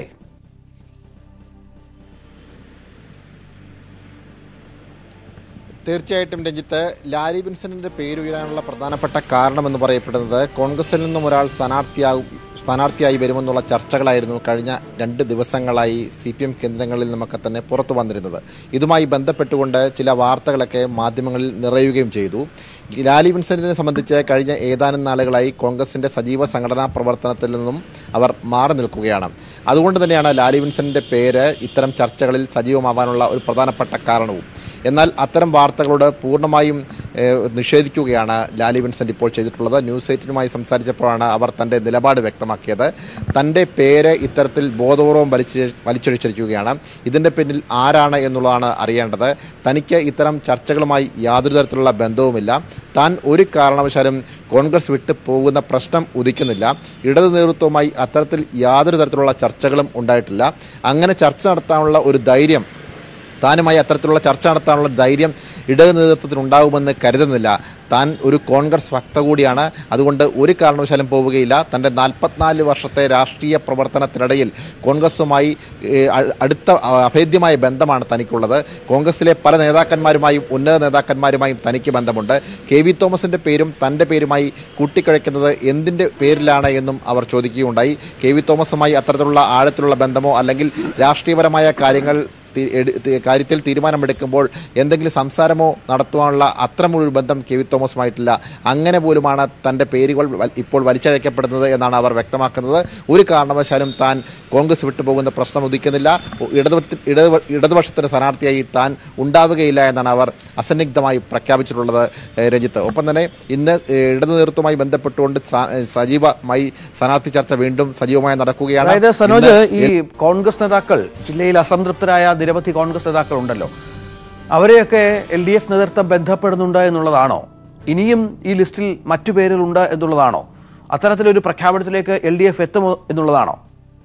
തീർച്ചയായിട്ടും രഞ്ജിത്ത് ലാലി വിൻസെന്റിന്റെ പേര് ഉയരാനുള്ള പ്രധാനപ്പെട്ട കാരണമെന്ന് പറയപ്പെടുന്നത് കോൺഗ്രസിൽ നിന്നും ഒരാൾ സ്ഥാനാർത്ഥിയാകും സ്ഥാനാർത്ഥിയായി വരുമെന്നുള്ള ചർച്ചകളായിരുന്നു കഴിഞ്ഞ രണ്ട് ദിവസങ്ങളായി സി പി എം കേന്ദ്രങ്ങളിൽ നിന്നൊക്കെ തന്നെ പുറത്തു വന്നിരുന്നത് ഇതുമായി ബന്ധപ്പെട്ടുകൊണ്ട് ചില വാർത്തകളൊക്കെ മാധ്യമങ്ങളിൽ നിറയുകയും ചെയ്തു ലാലി വിൻസെന്റിനെ സംബന്ധിച്ച് കഴിഞ്ഞ ഏതാനും നാളുകളായി കോൺഗ്രസിന്റെ സജീവ സംഘടനാ പ്രവർത്തനത്തിൽ നിന്നും അവർ മാറി നിൽക്കുകയാണ് അതുകൊണ്ട് തന്നെയാണ് ലാലി വിൻസെന്റിന്റെ പേര് ഇത്തരം ചർച്ചകളിൽ സജീവമാവാനുള്ള ഒരു പ്രധാനപ്പെട്ട കാരണവും എന്നാൽ അത്തരം വാർത്തകളോട് പൂർണ്ണമായും ഏഹ്, നിഷേധിക്കുകയാണ് ലാലി വിൻസെൻ്റ് ഇപ്പോൾ ചെയ്തിട്ടുള്ളത് ന്യൂസ് എയ്റ്റിനുമായി സംസാരിച്ചപ്പോഴാണ് അവർ തൻ്റെ നിലപാട് വ്യക്തമാക്കിയത് തൻ്റെ പേര് ഇത്തരത്തിൽ ബോധപൂർവം വലിച്ചു വലിച്ചൊഴിച്ചിരിക്കുകയാണ് ഇതിൻ്റെ പിന്നിൽ ആരാണ് എന്നുള്ളതാണ് അറിയേണ്ടത് തനിക്ക് ഇത്തരം ചർച്ചകളുമായി യാതൊരു തരത്തിലുള്ള ബന്ധവുമില്ല താൻ ഒരു കാരണവശാലും കോൺഗ്രസ് വിട്ട് പോകുന്ന പ്രശ്നം ഉദിക്കുന്നില്ല ഇടതു നേതൃത്വവുമായി അത്തരത്തിൽ യാതൊരു തരത്തിലുള്ള ചർച്ചകളും ഉണ്ടായിട്ടില്ല അങ്ങനെ ചർച്ച നടത്താനുള്ള ഒരു ധൈര്യം താനുമായി അത്തരത്തിലുള്ള ചർച്ച നടത്താനുള്ള ധൈര്യം ഇടതു നേതൃത്വത്തിന് ഉണ്ടാകുമെന്ന് കരുതുന്നില്ല താൻ ഒരു കോൺഗ്രസ് ഭക്ത കൂടിയാണ് അതുകൊണ്ട് ഒരു കാരണവശാലും പോവുകയില്ല തൻ്റെ നാൽപ്പത്തിനാല് വർഷത്തെ രാഷ്ട്രീയ പ്രവർത്തനത്തിനിടയിൽ കോൺഗ്രസുമായി ഏഹ്, അ- അടുത്ത അ- അഭേദ്യമായ ബന്ധമാണ് തനിക്കുള്ളത് കോൺഗ്രസിലെ പല നേതാക്കന്മാരുമായും ഉന്നത നേതാക്കന്മാരുമായും തനിക്ക് ബന്ധമുണ്ട് കെ വി തോമസിൻ്റെ പേരും തൻ്റെ പേരുമായി കൂട്ടിക്കുഴയ്ക്കുന്നത് എന്തിൻ്റെ പേരിലാണ് എന്നും അവർ ചോദിക്കുകയുണ്ടായി കെ വി തോമസുമായി അത്തരത്തിലുള്ള ആഴത്തിലുള്ള ബന്ധമോ അല്ലെങ്കിൽ രാഷ്ട്രീയപരമായ കാര്യങ്ങൾ തി- എട്- തി- കാര്യത്തിൽ തീരുമാനമെടുക്കുമ്പോൾ എന്തെങ്കിലും സംസാരമോ നടത്തുവാനുള്ള അത്തരമൊരു ബന്ധം കെ വി തോമസുമായിട്ടില്ല അങ്ങനെ പോലുമാണ് തൻ്റെ പേരുകൾ വൽ- ഇപ്പോൾ വലിച്ചഴക്കപ്പെടുന്നത് എന്നാണ് അവർ വ്യക്തമാക്കുന്നത് ഒരു കാരണവശാലും താൻ കോൺഗ്രസ് വിട്ടുപോകുന്ന പ്രശ്നം ഉദിക്കുന്നില്ല ഇടതുപക്ഷ ഇടതു ഇടതുപക്ഷത്തിൻ്റെ സ്ഥാനാർത്ഥിയായി താൻ ഉണ്ടാവുകയില്ല എന്നാണ് അവർ അസന്നിഗ്ധമായി പ്രഖ്യാപിച്ചിട്ടുള്ളത് ഏഹ് രഞ്ജിത്ത് ഒപ്പം തന്നെ ഇന്ന് ഏഹ് ഇടതു നേതൃത്വവുമായി ബന്ധപ്പെട്ടുകൊണ്ട് സ- ഏഹ് സജീവമായി സ്ഥാനാർത്ഥി ചർച്ച വീണ്ടും സജീവമായി നടക്കുകയാണ് അതായത് സനോജ് ഇന്ന് ഈ കോൺഗ്രസ് നേതാക്കൾ ജില്ലയിൽ അസംതൃപ്തരായ നിരവധി കോൺഗ്രസ് നേതാക്കളുണ്ടല്ലോ അവരെയൊക്കെ എൽ ഡി എഫ് നേതൃത്വം ബന്ധപ്പെടുന്നുണ്ട് എന്നുള്ളതാണോ ഇനിയും ഈ ലിസ്റ്റിൽ മറ്റു പേരുകളുണ്ട് എന്നുള്ളതാണോ അത്തരത്തിലൊരു പ്രഖ്യാപനത്തിലേക്ക് എൽ ഡി എഫ് എത്തുമോ എന്നുള്ളതാണോ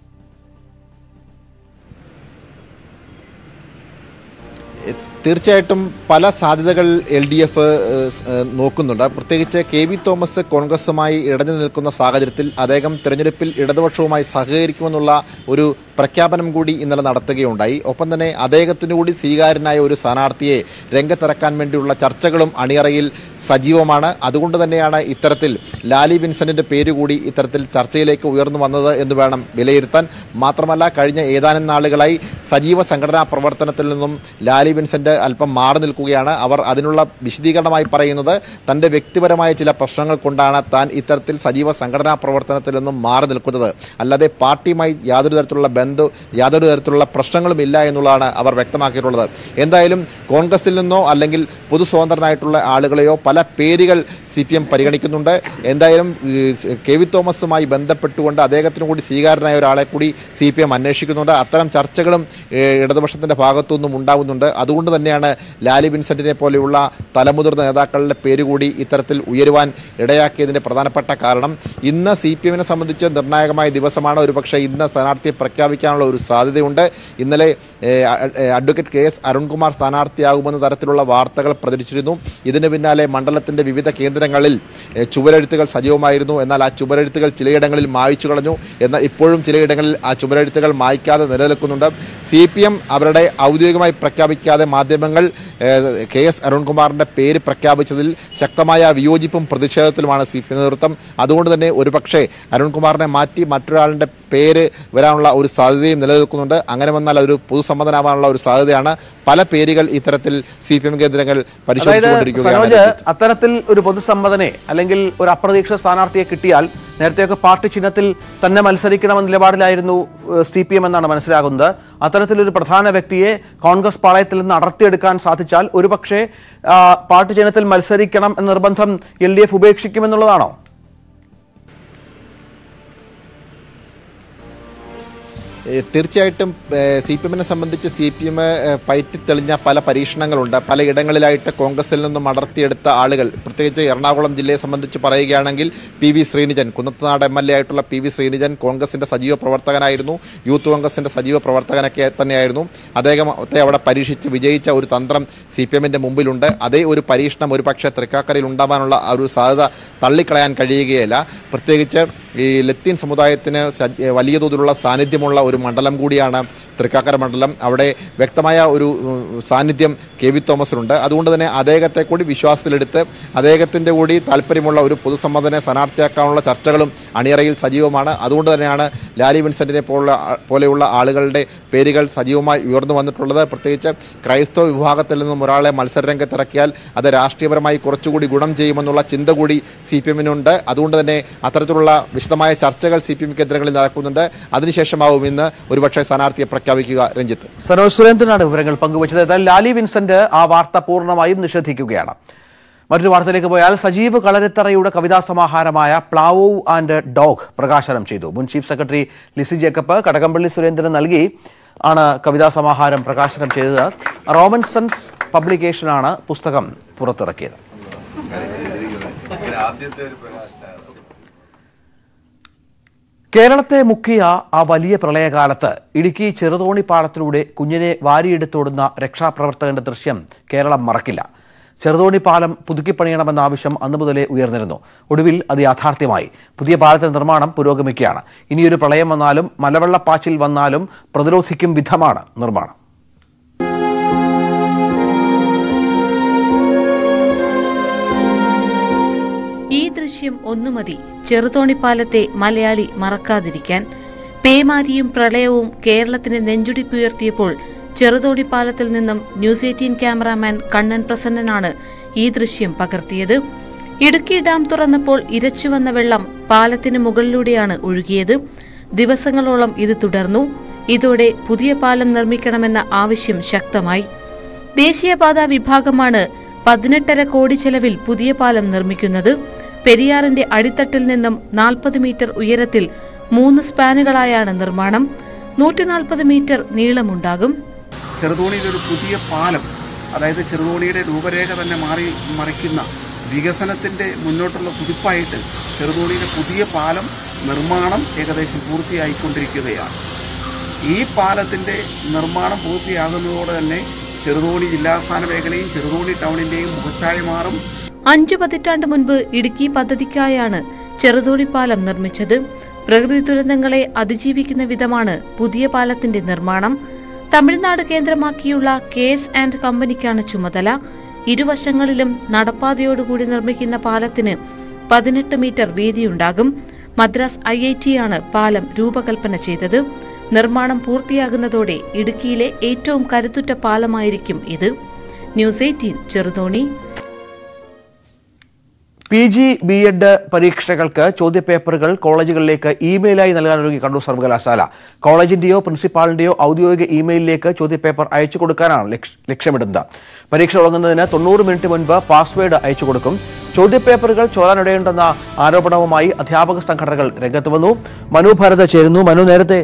തീർച്ചയായിട്ടും പല സാധ്യതകൾ എൽ ഡി എഫ് നോക്കുന്നുണ്ട് പ്രത്യേകിച്ച് കെ വി തോമസ് കോൺഗ്രസുമായി ഇടഞ്ഞു നിൽക്കുന്ന സാഹചര്യത്തിൽ അദ്ദേഹം തെരഞ്ഞെടുപ്പിൽ ഇടതുപക്ഷവുമായി സഹകരിക്കുമെന്നുള്ള ഒരു പ്രഖ്യാപനം കൂടി ഇന്നലെ നടത്തുകയുണ്ടായി ഒപ്പം തന്നെ അദ്ദേഹത്തിന് കൂടി സ്വീകാര്യനായ ഒരു സ്ഥാനാർത്ഥിയെ രംഗത്തിറക്കാൻ വേണ്ടിയുള്ള ചർച്ചകളും അണിയറയിൽ സജീവമാണ് അതുകൊണ്ട് തന്നെയാണ് ഇത്തരത്തിൽ ലാലി വിൻസെന്റിന്റെ പേര് കൂടി ഇത്തരത്തിൽ ചർച്ചയിലേക്ക് ഉയർന്നു വന്നത് എന്ന് വേണം വിലയിരുത്താൻ മാത്രമല്ല കഴിഞ്ഞ ഏതാനും നാളുകളായി സജീവ സംഘടനാ പ്രവർത്തനത്തിൽ നിന്നും ലാലി വിൻസെന്റ് അല്പം മാറി നിൽക്കുകയാണ് അവർ അതിനുള്ള വിശദീകരണമായി പറയുന്നത് തൻ്റെ വ്യക്തിപരമായ ചില പ്രശ്നങ്ങൾ കൊണ്ടാണ് താൻ ഇത്തരത്തിൽ സജീവ സംഘടനാ പ്രവർത്തനത്തിൽ നിന്നും മാറി നിൽക്കുന്നത് അല്ലാതെ പാർട്ടിയുമായി യാതൊരു തരത്തിലുള്ള ബന്ധം യാതൊരു തരത്തിലുള്ള പ്രശ്നങ്ങളും ഇല്ല എന്നുള്ളതാണ് അവർ വ്യക്തമാക്കിയിട്ടുള്ളത് എന്തായാലും കോൺഗ്രസിൽ നിന്നോ അല്ലെങ്കിൽ പൊതു സ്വതന്ത്രനായിട്ടുള്ള ആളുകളെയോ പല പേരുകൾ സി പി എം പരിഗണിക്കുന്നുണ്ട് എന്തായാലും ഏഹ്, കെ വി തോമസുമായി ബന്ധപ്പെട്ടുകൊണ്ട് അദ്ദേഹത്തിന് കൂടി സ്വീകാര്യനായ ഒരാളെ കൂടി സി പി എം അന്വേഷിക്കുന്നുണ്ട് അത്തരം ചർച്ചകളും ഏഹ്, ഇടതുപക്ഷത്തിൻ്റെ ഭാഗത്തുനിന്നും ഉണ്ടാകുന്നുണ്ട് അതുകൊണ്ട് തന്നെയാണ് ലാലി വിൻസെന്റിനെ പോലെയുള്ള തലമുതിർന്ന നേതാക്കളുടെ പേര് കൂടി ഇത്തരത്തിൽ ഉയരുവാൻ ഇടയാക്കിയതിൻ്റെ പ്രധാനപ്പെട്ട കാരണം ഇന്ന് സി പി എമ്മിനെ സംബന്ധിച്ച് നിർണായകമായ ദിവസമാണ് ഒരുപക്ഷെ ഇന്ന് സ്ഥാനാർത്ഥിയെ പ്രഖ്യാപിക്കാനുള്ള ഒരു സാധ്യതയുണ്ട് ഇന്നലെ ഏഹ്, അ- ഏഹ്, അഡ്വക്കേറ്റ് കെ എസ് അരുൺകുമാർ സ്ഥാനാർത്ഥിയാകുമെന്ന തരത്തിലുള്ള വാർത്തകൾ പ്രചരിച്ചിരുന്നു ഇതിന് പിന്നാലെ മണ്ഡലത്തിൻ്റെ വിവിധ കേന്ദ്രങ്ങളിൽ ഏഹ്, ചുവരെഴുത്തുകൾ സജീവമായിരുന്നു എന്നാൽ ആ ചുവരെഴുത്തുകൾ ചിലയിടങ്ങളിൽ മായ്ച്ചു കളഞ്ഞു എന്നാൽ ഇപ്പോഴും ചിലയിടങ്ങളിൽ ആ ചുവരെഴുത്തുകൾ മായ്ക്കാതെ നിലനിൽക്കുന്നുണ്ട് സി പി എം അവരുടെ ഔദ്യോഗികമായി പ്രഖ്യാപിക്കാതെ മാധ്യമങ്ങൾ ഏഹ്, കെ എസ് അരുൺകുമാറിൻ്റെ പേര് പ്രഖ്യാപിച്ചതിൽ ശക്തമായ വിയോജിപ്പും പ്രതിഷേധത്തിലുമാണ് സി പി നേതൃത്വം അതുകൊണ്ട് തന്നെ ഒരുപക്ഷെ അരുൺകുമാറിനെ മാറ്റി മറ്റൊരാളുടെ പേര് വരാനുള്ള ഒരു സാധ്യതയും നിലനിൽക്കുന്നുണ്ട് അങ്ങനെ വന്നാൽ അതൊരു പൊതുസമ്മതനാവാനുള്ള ഒരു സാധ്യതയാണ് പല പേരുകൾ ഇത്തരത്തിൽ സി പി എം കേന്ദ്രങ്ങൾ അതായത് പരിശോധിച്ചുകൊണ്ടിരിക്കുകയാണ് സനോജ് അത്തരത്തിൽ ഒരു പൊതുസമ്മതനെ അല്ലെങ്കിൽ ഒരു അപ്രതീക്ഷിത സ്ഥാനാർത്ഥിയെ കിട്ടിയാൽ നേരത്തെയൊക്കെ പാർട്ടി ചിഹ്നത്തിൽ തന്നെ മത്സരിക്കണമെന്ന നിലപാടിലായിരുന്നു സി പി എം എന്നാണ് മനസ്സിലാകുന്നത് അത്തരത്തിലൊരു പ്രധാന വ്യക്തിയെ കോൺഗ്രസ് പാളയത്തിൽ നിന്ന് അടർത്തിയെടുക്കാൻ സാധിച്ചാൽ ഒരുപക്ഷെ ആ, പാർട്ടി ചിഹ്നത്തിൽ മത്സരിക്കണം എന്ന നിർബന്ധം എൽ ഡി എഫ് ഉപേക്ഷിക്കുമെന്നുള്ളതാണോ ഏഹ് തീർച്ചയായിട്ടും സി പി എമ്മിനെ സംബന്ധിച്ച് സി പി എം പയറ്റിത്തെളിഞ്ഞ പല പരീക്ഷണങ്ങളുണ്ട് പലയിടങ്ങളിലായിട്ട് കോൺഗ്രസിൽ നിന്നും അടർത്തിയെടുത്ത ആളുകൾ പ്രത്യേകിച്ച് എറണാകുളം ജില്ലയെ സംബന്ധിച്ച് പറയുകയാണെങ്കിൽ P V Srinijan Kunnathunad M L A ആയിട്ടുള്ള പി വി ശ്രീനിജൻ കോൺഗ്രസിൻ്റെ സജീവ പ്രവർത്തകനായിരുന്നു യൂത്ത് കോൺഗ്രസിൻ്റെ സജീവ പ്രവർത്തകനൊക്കെ തന്നെയായിരുന്നു അദ്ദേഹത്തെ അവിടെ പരീക്ഷിച്ച് വിജയിച്ച ഒരു തന്ത്രം സി പി എമ്മിൻ്റെ മുമ്പിലുണ്ട് അതേ ഒരു പരീക്ഷണം ഒരു പക്ഷേ തൃക്കാക്കരയിൽ ഉണ്ടാവാനുള്ള ആ ഒരു സാധ്യത തള്ളിക്കളയാൻ കഴിയുകയില്ല പ്രത്യേകിച്ച് ഈ ലത്തീൻ സമുദായത്തിന് സജ്- വലിയ തോതിലുള്ള സാന്നിധ്യമുള്ള ഒരു മണ്ഡലം കൂടിയാണ് തൃക്കാക്കര മണ്ഡലം അവിടെ വ്യക്തമായ ഒരു ഉം, സാന്നിധ്യം കെ വി തോമസിനുണ്ട് അതുകൊണ്ട് തന്നെ അദ്ദേഹത്തെ കൂടി വിശ്വാസത്തിലെടുത്ത് അദ്ദേഹത്തിൻ്റെ കൂടി താല്പര്യമുള്ള ഒരു പൊതുസമ്മതനെ സ്ഥാനാർത്ഥിയാക്കാനുള്ള ചർച്ചകളും അണിയറയിൽ സജീവമാണ് അതുകൊണ്ട് തന്നെയാണ് ലാലി വിൻസെന്റിനെ പോലുള്ള ആ- പോലെയുള്ള ആളുകളുടെ പേരുകൾ സജീവമായി ഉയർന്നു വന്നിട്ടുള്ളത് പ്രത്യേകിച്ച് ക്രൈസ്തവ വിഭാഗത്തിൽ നിന്നും ഒരാളെ മത്സരരംഗത്തിറക്കിയാൽ അത് രാഷ്ട്രീയപരമായി കുറച്ചുകൂടി ഗുണം ചെയ്യുമെന്നുള്ള ചിന്ത കൂടി സി പി എമ്മിനുണ്ട് അതുകൊണ്ട് തന്നെ അത്തരത്തിലുള്ള വിശദമായ ചർച്ചകൾ സി പി എം കേന്ദ്രങ്ങളിൽ നടക്കുന്നുണ്ട് അതിനുശേഷമാവും ഇന്ന് ഒരുപക്ഷെ സ്ഥാനാർത്ഥിയെ പ്രഖ്യാപിക്കുക രഞ്ജിത്ത് സനോജ് സുരേന്ദ്രനാണ് വിവരങ്ങൾ പങ്കുവച്ചത് എന്നാൽ ലാലി വിൻസെന്റ് ആ വാർത്ത പൂർണ്ണമായും നിഷേധിക്കുകയാണ് മറ്റൊരു വാർത്തയിലേക്ക് പോയാൽ സജീവ് കളരിത്തറയുടെ കവിതാ സമാഹാരമായ പ്ലാവോ ആൻഡ് ഡോഗ് പ്രകാശനം ചെയ്തു മുൻ ചീഫ് സെക്രട്ടറി ലിസി ജേക്കബ് കടകംപള്ളി സുരേന്ദ്രൻ നൽകി ആണ് കവിതാ സമാഹാരം പ്രകാശനം ചെയ്തത് റോബിൻസൺസ് പബ്ലിക്കേഷനാണ് പുസ്തകം പുറത്തിറക്കിയത് കേരളത്തെ മുക്കിയ ആ വലിയ പ്രളയകാലത്ത് ഇടുക്കി ചെറുതോണി പാലത്തിലൂടെ കുഞ്ഞിനെ വാരിയെടുത്തോടുന്ന രക്ഷാപ്രവർത്തകന്റെ ദൃശ്യം കേരളം മറക്കില്ല ചെറുതോണി പാലം പുതുക്കിപ്പണിയണമെന്ന ആവശ്യം അന്നു മുതലേ ഉയർന്നിരുന്നു ഒടുവിൽ അത് യാഥാർത്ഥ്യമായി പുതിയ പാലത്തിന്റെ നിർമ്മാണം പുരോഗമിക്കുകയാണ് ഇനിയൊരു പ്രളയം വന്നാലും മലവെള്ളപ്പാച്ചിൽ വന്നാലും പ്രതിരോധിക്കും വിധമാണ് നിർമ്മാണം ഈ ദൃശ്യം ഒന്നു മതി ചെറുതോണിപ്പാലത്തെ മലയാളി മറക്കാതിരിക്കാൻ പേമാരിയും പ്രളയവും കേരളത്തിന് നെഞ്ചുടിപ്പുയർത്തിയപ്പോൾ ചെറുതോണിപ്പാലത്തിൽ നിന്നും ന്യൂസ് എയ്റ്റീൻ ക്യാമറാമാൻ കണ്ണൻ പ്രസന്നനാണ് ഈ ദൃശ്യം പകർത്തിയത് ഇടുക്കി ഡാം തുറന്നപ്പോൾ ഇരച്ചുവന്ന വെള്ളം പാലത്തിന് മുകളിലൂടെയാണ് ഒഴുകിയത് ദിവസങ്ങളോളം ഇത് തുടർന്നു ഇതോടെ പുതിയ പാലം നിർമ്മിക്കണമെന്ന ആവശ്യം ശക്തമായി ദേശീയപാതാ വിഭാഗമാണ് പതിനെട്ടര കോടി ചെലവിൽ പുതിയ പാലം നിർമ്മിക്കുന്നത് പെരിയാറിന്റെ അടിത്തട്ടിൽ നിന്നും നാൽപ്പത് മീറ്റർ ഉയരത്തിൽ മൂന്ന് സ്പാനുകളായാണ് നിർമ്മാണം നൂറ്റി നാൽപ്പത് മീറ്റർ നീളമുണ്ടാകും ചെറുതോണിയിലൊരു പുതിയ പാലം അതായത് ചെറുതോണിയുടെ രൂപരേഖ തന്നെ മാറി മറിക്കുന്ന വികസനത്തിൻ്റെ മുന്നോട്ടുള്ള കുതിപ്പായിട്ട് ചെറുതോണിയിലെ പുതിയ പാലം നിർമ്മാണം ഏകദേശം പൂർത്തിയായിക്കൊണ്ടിരിക്കുകയാണ് ഈ പാലത്തിൻ്റെ നിർമ്മാണം പൂർത്തിയാകുന്നതോടെ തന്നെ ചെറുതോണി ജില്ലാസ്ഥാന മേഖലയും ചെറുതോണി ടൗണിൻ്റെയും മുഖച്ഛായ മാറും അഞ്ചു പതിറ്റാണ്ട് മുൻപ് ഇടുക്കി പദ്ധതിക്കായാണ് ചെറുതോണിപ്പാലം നിർമ്മിച്ചത് പ്രകൃതി ദുരന്തങ്ങളെ അതിജീവിക്കുന്ന വിധമാണ് പുതിയ പാലത്തിന്റെ നിർമ്മാണം തമിഴ്നാട് കേന്ദ്രമാക്കിയുള്ള കെ എസ് ആൻഡ് കമ്പനിക്കാണ് ചുമതല ഇരുവശങ്ങളിലും നടപ്പാതയോടുകൂടി നിർമ്മിക്കുന്ന പാലത്തിന് പതിനെട്ട് മീറ്റർ വീതിയുണ്ടാകും മദ്രാസ് ഐ ഐ ടിയാണ് പാലം രൂപകൽപ്പന ചെയ്തത് നിർമ്മാണം പൂർത്തിയാകുന്നതോടെ ഇടുക്കിയിലെ ഏറ്റവും കരുത്തുറ്റ പാലമായിരിക്കും ഇത് News eighteen Cheruthoni P G B Ed പരീക്ഷകൾക്ക് ചോദ്യപേപ്പറുകൾ കോളേജുകളിലേക്ക് ഇമെയിലായി നൽകാനൊരുങ്ങി കണ്ണൂർ സർവകലാശാല കോളേജിന്റെയോ പ്രിൻസിപ്പാളിന്റെയോ ഔദ്യോഗിക ഇമെയിലിലേക്ക് ചോദ്യപേപ്പർ അയച്ചു കൊടുക്കാനാണ് ലക്ഷ- ലക്ഷ്യമിടുന്നത് പരീക്ഷ തുടങ്ങുന്നതിന് തൊണ്ണൂറ് മിനിറ്റ് മുൻപ് പാസ്വേഡ് അയച്ചു കൊടുക്കും ചോദ്യപേപ്പറുകൾ ചോരാനിടയുണ്ടെന്ന ആരോപണവുമായി അധ്യാപക സംഘടനകൾ രംഗത്ത് വന്നു മനു ഭരത് ചേരുന്നു മനു നേരത്തെ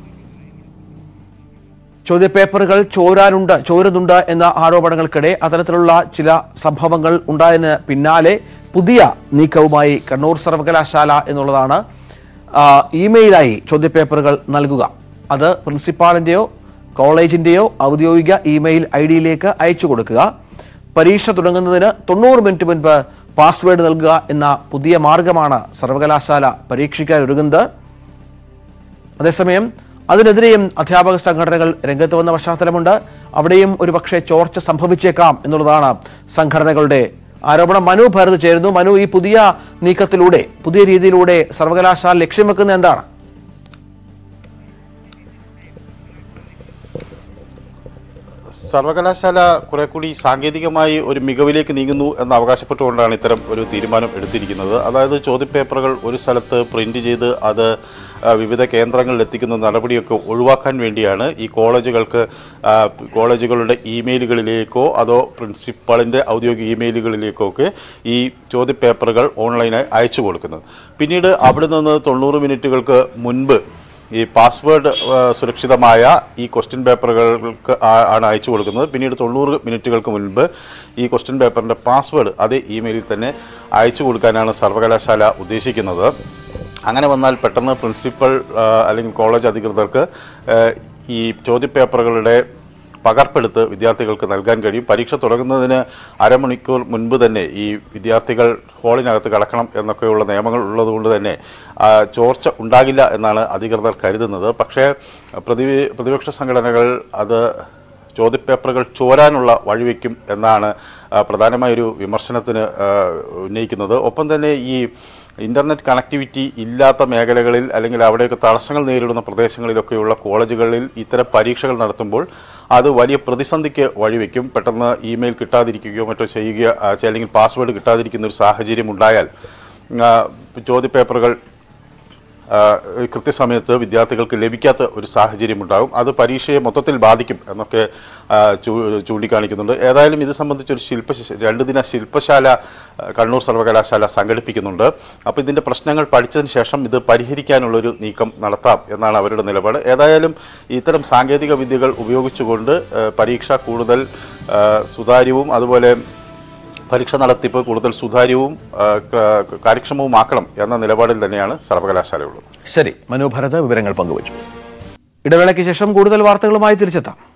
ചോദ്യപേപ്പറുകൾ ചോരാനുണ്ട് ചോരുന്നുണ്ട് എന്ന ആരോപണങ്ങൾക്കിടെ അത്തരത്തിലുള്ള ചില സംഭവങ്ങൾ ഉണ്ടായതിന് പിന്നാലെ പുതിയ നീക്കവുമായി കണ്ണൂർ സർവകലാശാല എന്നുള്ളതാണ് ആ, ഇമെയിലായി ചോദ്യപേപ്പറുകൾ നൽകുക അത് പ്രിൻസിപ്പാളിൻ്റെയോ കോളേജിൻ്റെയോ ഔദ്യോഗിക ഇമെയിൽ ഐ ഡിയിലേക്ക് അയച്ചു കൊടുക്കുക പരീക്ഷ തുടങ്ങുന്നതിന് തൊണ്ണൂറ് മിനിറ്റ് മുൻപ് പാസ്വേഡ് നൽകുക എന്ന പുതിയ മാർഗമാണ് സർവകലാശാല പരീക്ഷിക്കാനൊരുങ്ങുന്നത് അതേസമയം അതിനെതിരെയും അധ്യാപക സംഘടനകൾ രംഗത്ത് വന്ന പശ്ചാത്തലമുണ്ട് അവിടെയും ഒരുപക്ഷെ ചോർച്ച സംഭവിച്ചേക്കാം എന്നുള്ളതാണ് സംഘടനകളുടെ ആരോപണം മനു ഭരത് ചേരുന്നു മനു ഈ പുതിയ നീക്കത്തിലൂടെ പുതിയ രീതിയിലൂടെ സർവകലാശാല ലക്ഷ്യം വെക്കുന്നത് എന്താണ് സർവകലാശാല കുറെ കൂടി സാങ്കേതികമായി ഒരു മികവിലേക്ക് നീങ്ങുന്നു എന്ന് അവകാശപ്പെട്ടുകൊണ്ടാണ് ഇത്തരം ഒരു തീരുമാനം എടുത്തിരിക്കുന്നത് അതായത് ചോദ്യപേപ്പറുകൾ ഒരു സ്ഥലത്ത് പ്രിന്റ് ചെയ്ത് അത് ആ, വിവിധ കേന്ദ്രങ്ങളിൽ എത്തിക്കുന്ന നടപടിയൊക്കെ ഒഴിവാക്കാൻ വേണ്ടിയാണ് ഈ കോളേജുകൾക്ക് ആ, കോളേജുകളുടെ ഇമെയിലുകളിലേക്കോ അതോ പ്രിൻസിപ്പാളിൻ്റെ ഔദ്യോഗിക ഇമെയിലുകളിലേക്കോ ഒക്കെ ഈ ചോദ്യപേപ്പറുകൾ ഓൺലൈനായി അയച്ചു കൊടുക്കുന്നത് പിന്നീട് അവിടെ നിന്ന് തൊണ്ണൂറ് മിനിറ്റുകൾക്ക് മുൻപ് ഈ പാസ്വേഡ് ആ, സുരക്ഷിതമായ ഈ ക്വസ്റ്റ്യൻ പേപ്പറുകൾക്ക് ആ- ആണ് അയച്ചു കൊടുക്കുന്നത് പിന്നീട് തൊണ്ണൂറ് മിനിറ്റുകൾക്ക് മുൻപ് ഈ ക്വസ്റ്റ്യൻ പേപ്പറിൻ്റെ പാസ്വേഡ് അതേ ഇമെയിലിൽ തന്നെ അയച്ചു കൊടുക്കാനാണ് സർവകലാശാല ഉദ്ദേശിക്കുന്നത് അങ്ങനെ വന്നാൽ പെട്ടെന്ന് പ്രിൻസിപ്പൽ ആ, അല്ലെങ്കിൽ കോളേജ് അധികൃതർക്ക് ആ, ഈ ചോദ്യപേപ്പറുകളുടെ പകർപ്പെടുത്ത് വിദ്യാർത്ഥികൾക്ക് നൽകാൻ കഴിയും പരീക്ഷ തുടങ്ങുന്നതിന് അരമണിക്കൂർ മുൻപ് തന്നെ ഈ വിദ്യാർത്ഥികൾ ഹാളിനകത്ത് കടക്കണം എന്നൊക്കെയുള്ള നിയമങ്ങൾ ഉള്ളതുകൊണ്ട് തന്നെ ആ, ചോർച്ച ഉണ്ടാകില്ല എന്നാണ് അധികൃതർ കരുതുന്നത് പക്ഷേ പ്രതി പ്രതിപക്ഷ സംഘടനകൾ അത് ചോദ്യപേപ്പറുകൾ ചോരാനുള്ള വഴിവെക്കും എന്നാണ് ആ, പ്രധാനമായൊരു വിമർശനത്തിന് ആ, ഉന്നയിക്കുന്നത് ഒപ്പം തന്നെ ഈ ഇൻ്റർനെറ്റ് കണക്ടിവിറ്റി ഇല്ലാത്ത മേഖലകളിൽ അല്ലെങ്കിൽ അവിടെയൊക്കെ തടസ്സങ്ങൾ നേരിടുന്ന പ്രദേശങ്ങളിലൊക്കെയുള്ള കോളേജുകളിൽ ഇത്തരം പരീക്ഷകൾ നടത്തുമ്പോൾ അത് വലിയ പ്രതിസന്ധിക്ക് വഴിവെക്കും പെട്ടെന്ന് ഇമെയിൽ കിട്ടാതിരിക്കുകയോ മറ്റോ ചെയ്യുകയോ ആ, അല്ലെങ്കിൽ പാസ്വേഡ് കിട്ടാതിരിക്കുന്ന ഒരു സാഹചര്യം ഉണ്ടായാൽ ആ, ചോദ്യപേപ്പറുകൾ ആ, കൃത്യസമയത്ത് വിദ്യാർത്ഥികൾക്ക് ലഭിക്കാത്ത ഒരു സാഹചര്യം ഉണ്ടാകും അത് പരീക്ഷയെ മൊത്തത്തിൽ ബാധിക്കും എന്നൊക്കെ ആ, ചൂ- ചൂണ്ടിക്കാണിക്കുന്നുണ്ട് ഏതായാലും ഇത് സംബന്ധിച്ചൊരു ശില്പ രണ്ട് ദിന ശില്പശാല ആ, കണ്ണൂർ സർവകലാശാല സംഘടിപ്പിക്കുന്നുണ്ട് അപ്പോൾ ഇതിൻ്റെ പ്രശ്നങ്ങൾ പഠിച്ചതിന് ശേഷം ഇത് പരിഹരിക്കാനുള്ളൊരു നീക്കം നടത്താം എന്നാണ് അവരുടെ നിലപാട് ഏതായാലും ഇത്തരം സാങ്കേതിക വിദ്യകൾ ഉപയോഗിച്ചുകൊണ്ട് ആ, പരീക്ഷ കൂടുതൽ ആ, സുതാര്യവും അതുപോലെ പരീക്ഷ നടത്തിപ്പ് കൂടുതൽ സുതാര്യവും ആ, ക- കാര്യക്ഷമവുമാക്കണം എന്ന നിലപാടിൽ തന്നെയാണ് സർവകലാശാലയുള്ളത് ശരി മനു ഭരത് വിവരങ്ങൾ പങ്കുവച്ചു ഇടവേളയ്ക്ക് ശേഷം കൂടുതൽ വാർത്തകളുമായി തിരിച്ചെത്താം